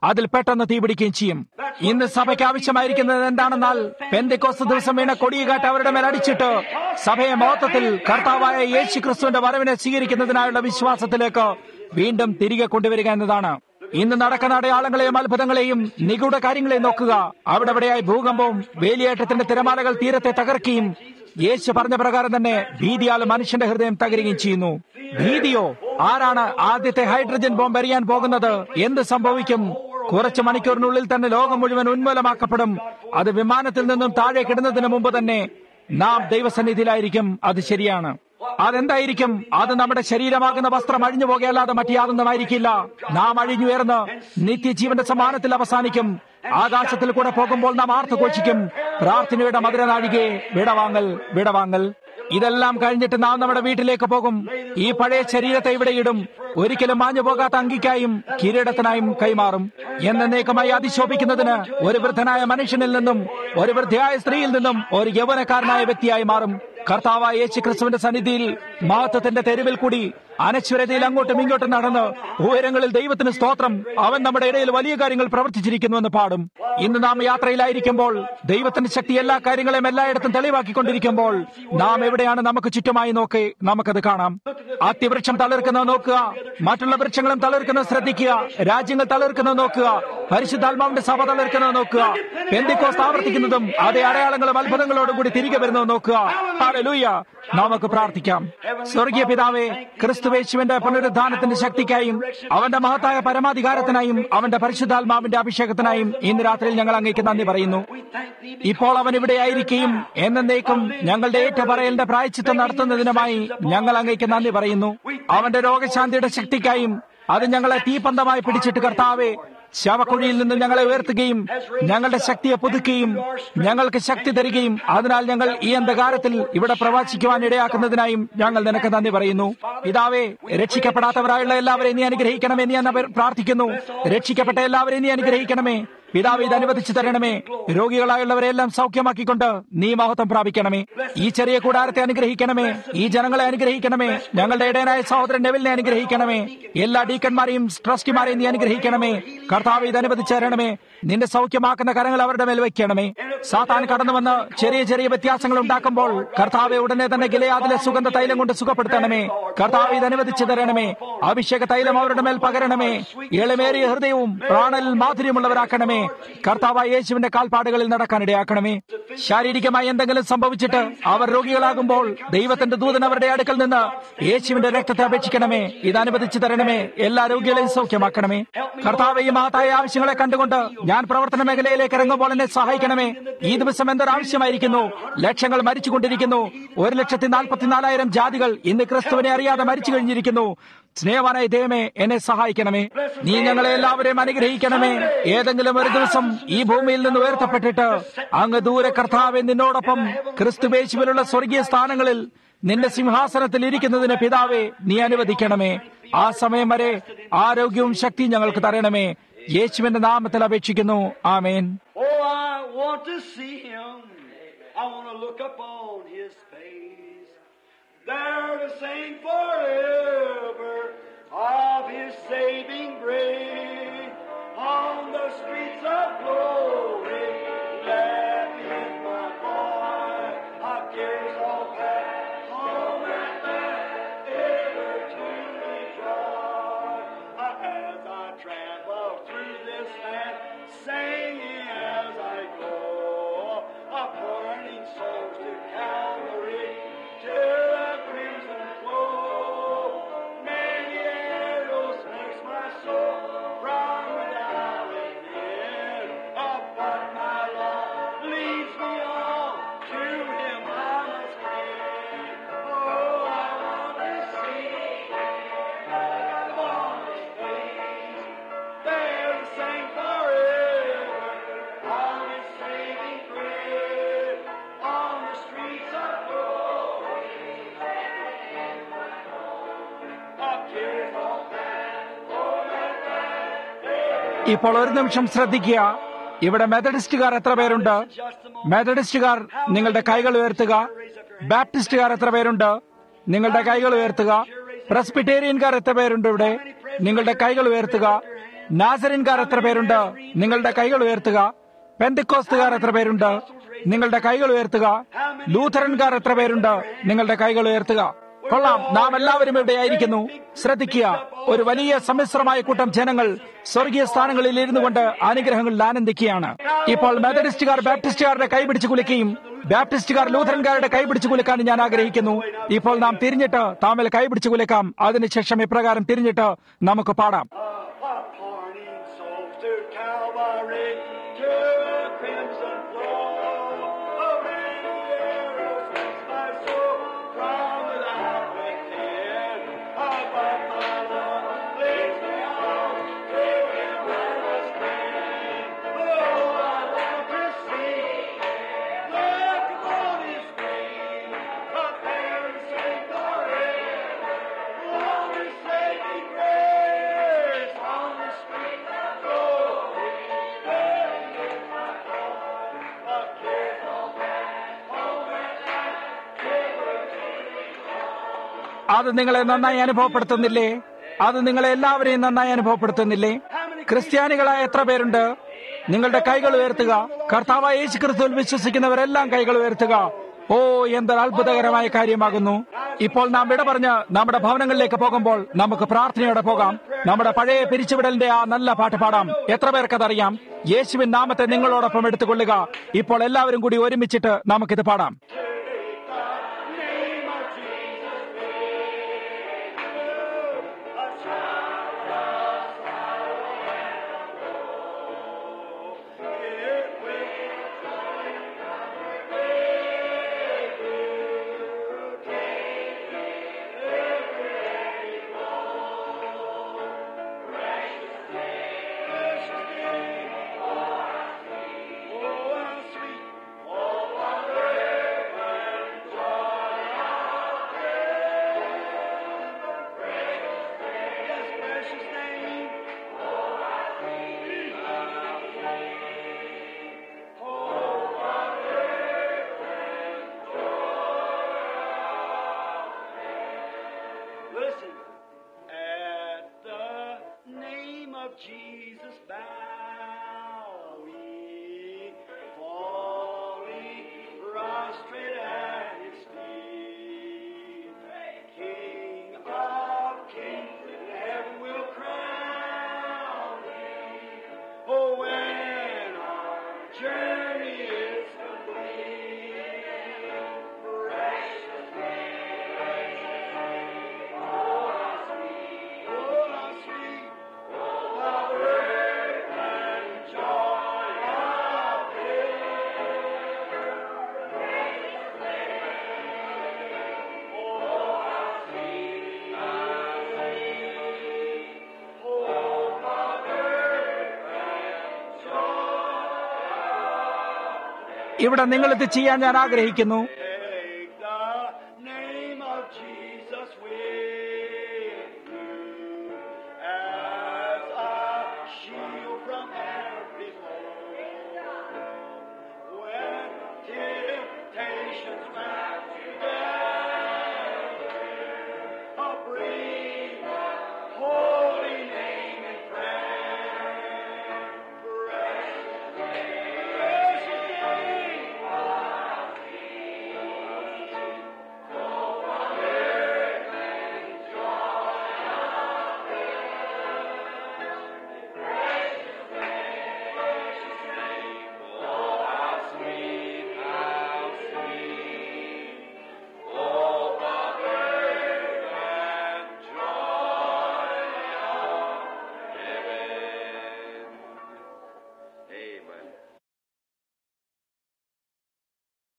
അതിൽ പെട്ടെന്ന് തീപിടിക്കുകയും ചെയ്യും ഇന്ന് സഭയ്ക്ക് ആവശ്യമായിരിക്കുന്നത് എന്താണെന്നാൽ പെന്തിക്കോസ് ദിവസം വീണ കൊടിയുകാട്ട് അവരുടെ മേൽ അടിച്ചിട്ട് സഭയെ മഹത്വത്തിൽ കർത്താവായ യേശു ക്രിസ്തുവിന്റെ വരവിനെ സ്വീകരിക്കുന്നതിനായുള്ള വിശ്വാസത്തിലേക്ക് വീണ്ടും തിരികെ കൊണ്ടുവരിക എന്നതാണ് ഇന്ന് നടക്കുന്ന അടയാളങ്ങളെയും അത്ഭുതങ്ങളെയും നിഗൂഢ കാര്യങ്ങളെയും നോക്കുക അവിടെ അവിടെയായി ഭൂകമ്പവും വേലിയേറ്റത്തിന്റെ തിരമാലകൾ തീരത്തെ തകർക്കുകയും യേശു പറഞ്ഞ പ്രകാരം തന്നെ ഭീതിയാൽ മനുഷ്യന്റെ ഹൃദയം തകരുകയും ചെയ്യുന്നു ഭീതിയോ ആരാണ് ആദ്യത്തെ ഹൈഡ്രജൻ ബോംബ് എറിയാൻ പോകുന്നത് എന്ത് സംഭവിക്കും കുറച്ച് മണിക്കൂറിനുള്ളിൽ തന്നെ ലോകം മുഴുവൻ ഉന്മൂലമാക്കപ്പെടും അത് വിമാനത്തിൽ നിന്നും താഴെ കിടുന്നതിന് മുമ്പ് തന്നെ നാം ദൈവസന്നിധിയിലായിരിക്കും അത് ശരിയാണ് അതെന്തായിരിക്കും അത് നമ്മുടെ ശരീരമാകുന്ന വസ്ത്രം അഴിഞ്ഞു പോകയല്ലാതെ മറ്റു യാതൊന്നുമായിരിക്കില്ല നാം അഴിഞ്ഞുയർന്ന് നിത്യജീവന്റെ സമ്മാനത്തിൽ അവസാനിക്കും ആകാശത്തിൽ കൂടെ പോകുമ്പോൾ നാം ആർത്തു കോച്ചിക്കും പ്രാർത്ഥനയുടെ മധുരനാഴികയെ വിടവാങ്ങൽ വിടവാങ്ങൽ ഇതെല്ലാം കഴിഞ്ഞിട്ട് നാം നമ്മുടെ വീട്ടിലേക്ക് പോകും ഈ പഴയ ശരീരത്തെ ഇവിടെ ഇടും ഒരിക്കലും മാഞ്ഞു പോകാത്ത അങ്കിക്കായും കിരീടത്തിനായും കൈമാറും എന്നേക്കുമായി അതിശോഭിക്കുന്നതിന് ഒരു വൃദ്ധനായ മനുഷ്യനിൽ നിന്നും ഒരു വൃദ്ധയായ സ്ത്രീയിൽ നിന്നും ഒരു യൗവനക്കാരനായ വ്യക്തിയായി മാറും കർത്താവായ യേശു ക്രിസ്തുവിന്റെ സന്നിധിയിൽ മഹത്വത്തിന്റെ തെരുവിൽ കൂടി അനശ്വരതയിൽ അങ്ങോട്ടും ഇങ്ങോട്ടും നടന്ന് ഉയരങ്ങളിൽ ദൈവത്തിന് സ്തോത്രം അവൻ നമ്മുടെ ഇടയിൽ വലിയ കാര്യങ്ങൾ പ്രവർത്തിച്ചിരിക്കുന്നുവെന്ന് പാടും ഇന്ന് നാം യാത്രയിലായിരിക്കുമ്പോൾ ദൈവത്തിന്റെ ശക്തി എല്ലാ കാര്യങ്ങളെയും എല്ലായിടത്തും തെളിവാക്കിക്കൊണ്ടിരിക്കുമ്പോൾ നാം എവിടെയാണ് നമുക്ക് ചുറ്റുമായി നോക്കി നമുക്കത് കാണാം അത്യവൃക്ഷം തളിർക്കുന്നത് നോക്കുക മറ്റുള്ള വൃക്ഷങ്ങളും തളിർക്കുന്നത് ശ്രദ്ധിക്കുക രാജ്യങ്ങൾ തളിർക്കുന്നത് നോക്കുക പരിശുദ്ധാത്മാവിന്റെ സഭ തളിർക്കുന്നത് നോക്കുക പെന്തിക്കോസ് ആവർത്തിക്കുന്നതും അതേ അടയാളങ്ങളും അത്ഭുതങ്ങളോടും കൂടി തിരികെ വരുന്നത് നോക്കുക ഹല്ലേലൂയ നമുക്ക് പ്രാർത്ഥിക്കാം സ്വർഗീയ പിതാവേ ക്രിസ്തുവേശുവിന്റെ പുനരുദ്ധാനത്തിന്റെ ശക്തിക്കായും അവന്റെ മഹത്തായ പരമാധികാരത്തിനായും അവന്റെ പരിശുദ്ധാത്മാവിന്റെ അഭിഷേകത്തിനായും ഇന്ന് രാത്രിയിൽ ഞങ്ങൾ അങ്ങേക്ക് നന്ദി പറയുന്നു ഇപ്പോൾ അവൻ ഇവിടെ ആയിരിക്കുകയും എന്നേക്കും ഞങ്ങളുടെ ഏറ്റുപറയലിന്റെ പ്രായച്ചിത്തം നടത്തുന്നതിനുമായി ഞങ്ങൾ അങ്ങേക്ക് നന്ദി പറയുന്നു അവന്റെ രോഗശാന്തിയുടെ ശക്തിക്കായും അത് ഞങ്ങളെ തീപന്തമായി പിടിച്ചിട്ട് കർത്താവെ ശവക്കുഴിയിൽ നിന്ന് ഞങ്ങളെ ഉയർത്തുകയും ഞങ്ങളുടെ ശക്തിയെ പുതുക്കുകയും ഞങ്ങൾക്ക് ശക്തി തരികയും അതിനാൽ ഞങ്ങൾ ഈ അന്ധകാരത്തിൽ ഇവിടെ പ്രവാസിക്കുവാൻ ഇടയാക്കുന്നതിനായും ഞങ്ങൾ നിനക്ക് നന്ദി പറയുന്നു പിതാവേ രക്ഷിക്കപ്പെടാത്തവരായുള്ള എല്ലാവരെയും നീ അനുഗ്രഹിക്കണമേ നീ എന്ന് പ്രാർത്ഥിക്കുന്നു രക്ഷിക്കപ്പെട്ട എല്ലാവരെയും നീ അനുഗ്രഹിക്കണമേ പിതാവ് ഇത് അനുവദിച്ചു തരണമേ രോഗികളായുള്ളവരെല്ലാം സൗഖ്യമാക്കിക്കൊണ്ട് നീ മഹത്വം പ്രാപിക്കണമേ ഈ ചെറിയ കൂടാരത്തെ അനുഗ്രഹിക്കണമേ ഈ ജനങ്ങളെ അനുഗ്രഹിക്കണമേ ഞങ്ങളുടെ ഇടയനായ സഹോദരൻ നെവിലിനെ അനുഗ്രഹിക്കണമേ എല്ലാ ഡീക്കന്മാരെയും ട്രസ്റ്റിമാരെയും നീ അനുഗ്രഹിക്കണമേ കർത്താവ് ഇത് അനുവദിച്ചു തരണമേ നിന്റെ സൗഖ്യമാക്കുന്ന കരങ്ങൾ അവരുടെ മേൽ വയ്ക്കണമേ സാത്താൻ കടന്നു വന്ന് ചെറിയ ചെറിയ വ്യത്യാസങ്ങൾ ഉണ്ടാക്കുമ്പോൾ കർത്താവെ ഉടനെ തന്നെ ഗിലയാദിലെ സുഗന്ധ തൈലം കൊണ്ട് സുഖപ്പെടുത്തണമേ കർത്താവ് ഇത് അനുവദിച്ചു തരണമേ അഭിഷേക തൈലം അവരുടെ മേൽ പകരണമേ എളിമേറിയ ഹൃദയവും പ്രാണൽ മാധുര്യമുള്ളവരാക്കണമേ കർത്താവായ യേശുവിന്റെ കാൽപ്പാടുകളിൽ നടക്കാനിടയാക്കണമേ ശാരീരികമായി എന്തെങ്കിലും സംഭവിച്ചിട്ട് അവർ രോഗികളാകുമ്പോൾ ദൈവത്തിന്റെ ദൂതൻ അവരുടെ അടുക്കൽ നിന്ന് യേശുവിന്റെ രക്തത്തെ അപേക്ഷിക്കണമേ ഇത് അനുവദിച്ചു തരണമേ എല്ലാ രോഗികളെയും സൗഖ്യമാക്കണമേ കർത്താവ് ഈ മഹത്തായ ആവശ്യങ്ങളെ കണ്ടുകൊണ്ട് ഞാൻ പ്രവർത്തന മേഖലയിലേക്ക് ഇറങ്ങുമ്പോൾ എന്നെ സഹായിക്കണമേ ഈ ദിവസം എന്തൊരു ആവശ്യമായിരിക്കുന്നു ലക്ഷങ്ങൾ മരിച്ചുകൊണ്ടിരിക്കുന്നു ഒരു ലക്ഷത്തി നാൽപ്പത്തിനാലായിരം ജാതികൾ ഇന്ന് ക്രിസ്തുവിനെ അറിയാതെ മരിച്ചു കഴിഞ്ഞിരിക്കുന്നു സ്നേഹവാനായ ദൈവമേ എന്നെ സഹായിക്കണമേ നീ ഞങ്ങളെ എല്ലാവരെയും അനുഗ്രഹിക്കണമേ ഏതെങ്കിലും ഒരു ദിവസം ഈ ഭൂമിയിൽ നിന്ന് ഉയർത്തപ്പെട്ടിട്ട് അങ്ങ് ദൂരെ കർത്താവെ നിന്നോടൊപ്പം ക്രിസ്തുവേശുവിലുള്ള സ്വർഗീയ സ്ഥാനങ്ങളിൽ നിന്റെ സിംഹാസനത്തിൽ ഇരിക്കുന്നതിന് പിതാവെ നീ അനുവദിക്കണമേ ആ സമയം വരെ ആരോഗ്യവും ശക്തിയും ഞങ്ങൾക്ക് തരണമേ യേശുവിന്റെ നാമത്തിൽ അപേക്ഷിക്കുന്നു ആമേൻ Oh, I want to see him. I want to look upon his face. There to sing forever of his saving grace. On the streets of glory, let me my boy. I cares all that home and back, ever to me joy. As I travel through this land, singing as I go, a burning souls to Calvary, to the crimson flow. Many arrows makes my soul from without within, but my Lord leads me on to Him I must cling. Oh, I want to see on His face. There to sing forever on His saving grace on the streets of glory. Of tears all past, home and back. ഇപ്പോൾ ഒരു നിമിഷം ശ്രദ്ധിക്കുക ഇവിടെ മെത്തഡിസ്റ്റുകാർ എത്ര പേരുണ്ട് മെത്തഡിസ്റ്റുകാർ നിങ്ങളുടെ കൈകൾ ഉയർത്തുക ബാപ്റ്റിസ്റ്റുകാർ എത്ര പേരുണ്ട് നിങ്ങളുടെ കൈകൾ ഉയർത്തുക പ്രസ്ബിറ്റേറിയൻകാർ എത്ര പേരുണ്ട് ഇവിടെ നിങ്ങളുടെ കൈകൾ ഉയർത്തുക നാസറിൻകാർ എത്ര പേരുണ്ട് നിങ്ങളുടെ കൈകൾ ഉയർത്തുക പെന്തക്കോസ്തുകാർ എത്ര പേരുണ്ട് നിങ്ങളുടെ കൈകൾ ഉയർത്തുക ലൂഥറൻകാർ എത്ര പേരുണ്ട് നിങ്ങളുടെ കൈകൾ ഉയർത്തുക കൊള്ളാം നാം എല്ലാവരും ഇവിടെ ആയിരിക്കുന്നു ശ്രദ്ധിക്കുക ഒരു വലിയ സമ്മിശ്രമായ കൂട്ടം ജനങ്ങൾ സ്വർഗീയ സ്ഥാനങ്ങളിൽ ഇരുന്നു കൊണ്ട് അനുഗ്രഹങ്ങളിൽ ആനന്ദിക്കുകയാണ് ഇപ്പോൾ മെത്തഡിസ്റ്റുകാർ ബാപ്റ്റിസ്റ്റുകാരുടെ കൈപിടിച്ച് കുലുക്കുകയും ബാപ്റ്റിസ്റ്റുകാർ ലൂഥറൻകാരുടെ കൈപിടിച്ച് കുലുക്കാൻ ഞാൻ ആഗ്രഹിക്കുന്നു ഇപ്പോൾ നാം തിരിഞ്ഞിട്ട് താമിൽ കൈപിടിച്ച് കുലുക്കാം അതിനുശേഷം ഇപ്രകാരം തിരിഞ്ഞിട്ട് നമുക്ക് പാടാം What pointing souls to Calvary, to the crimson flow. Oh, many arrows miss my soul from without within. Above my Lord leads me on to Him I was bring. Oh, I want to see look upon His name, up there and sing glory. On the saving grace, on the street of glory, a kiss on that moment അത് നിങ്ങളെ നന്നായി അനുഭവപ്പെടുത്തുന്നില്ലേ അത് നിങ്ങളെ എല്ലാവരെയും നന്നായി അനുഭവപ്പെടുത്തുന്നില്ലേ ക്രിസ്ത്യാനികളായ എത്ര പേരുണ്ട് നിങ്ങളുടെ കൈകൾ ഉയർത്തുക കർത്താവായ യേശു ക്രിസ്തുവിൽ വിശ്വസിക്കുന്നവരെല്ലാം കൈകൾ ഉയർത്തുക ഓ എന്തൊരു അത്ഭുതകരമായ കാര്യമാകുന്നു ഇപ്പോൾ നാം വിട പറഞ്ഞ് നമ്മുടെ ഭവനങ്ങളിലേക്ക് പോകുമ്പോൾ നമുക്ക് പ്രാർത്ഥനയോടെ പോകാം നമ്മുടെ പഴയ പിരിച്ചുവിടലിന്റെ ആ നല്ല പാട്ട് പാടാം എത്ര പേർക്കതറിയാം യേശുവിൻ നാമത്തെ നിങ്ങളോടൊപ്പം എടുത്തുകൊള്ളുക ഇപ്പോൾ എല്ലാവരും കൂടി ഒരുമിച്ചിട്ട് നമുക്കിത് പാടാം name of Jesus. A child of sorrow. It will precious name. Oh, how sweet. Oh, what and joy of Yes, precious name. Listen. At the name of Jesus bow we, falling prostrate at his feet. King of kings, heaven will crown him. Oh, when our journey is complete, precious Oh, how sweet, how great and joy of Oh, how sweet, how sweet, oh, how great and joy ഇവിടെ നിങ്ങൾ ഇത് ചെയ്യാൻ ഞാൻ ആഗ്രഹിക്കുന്നു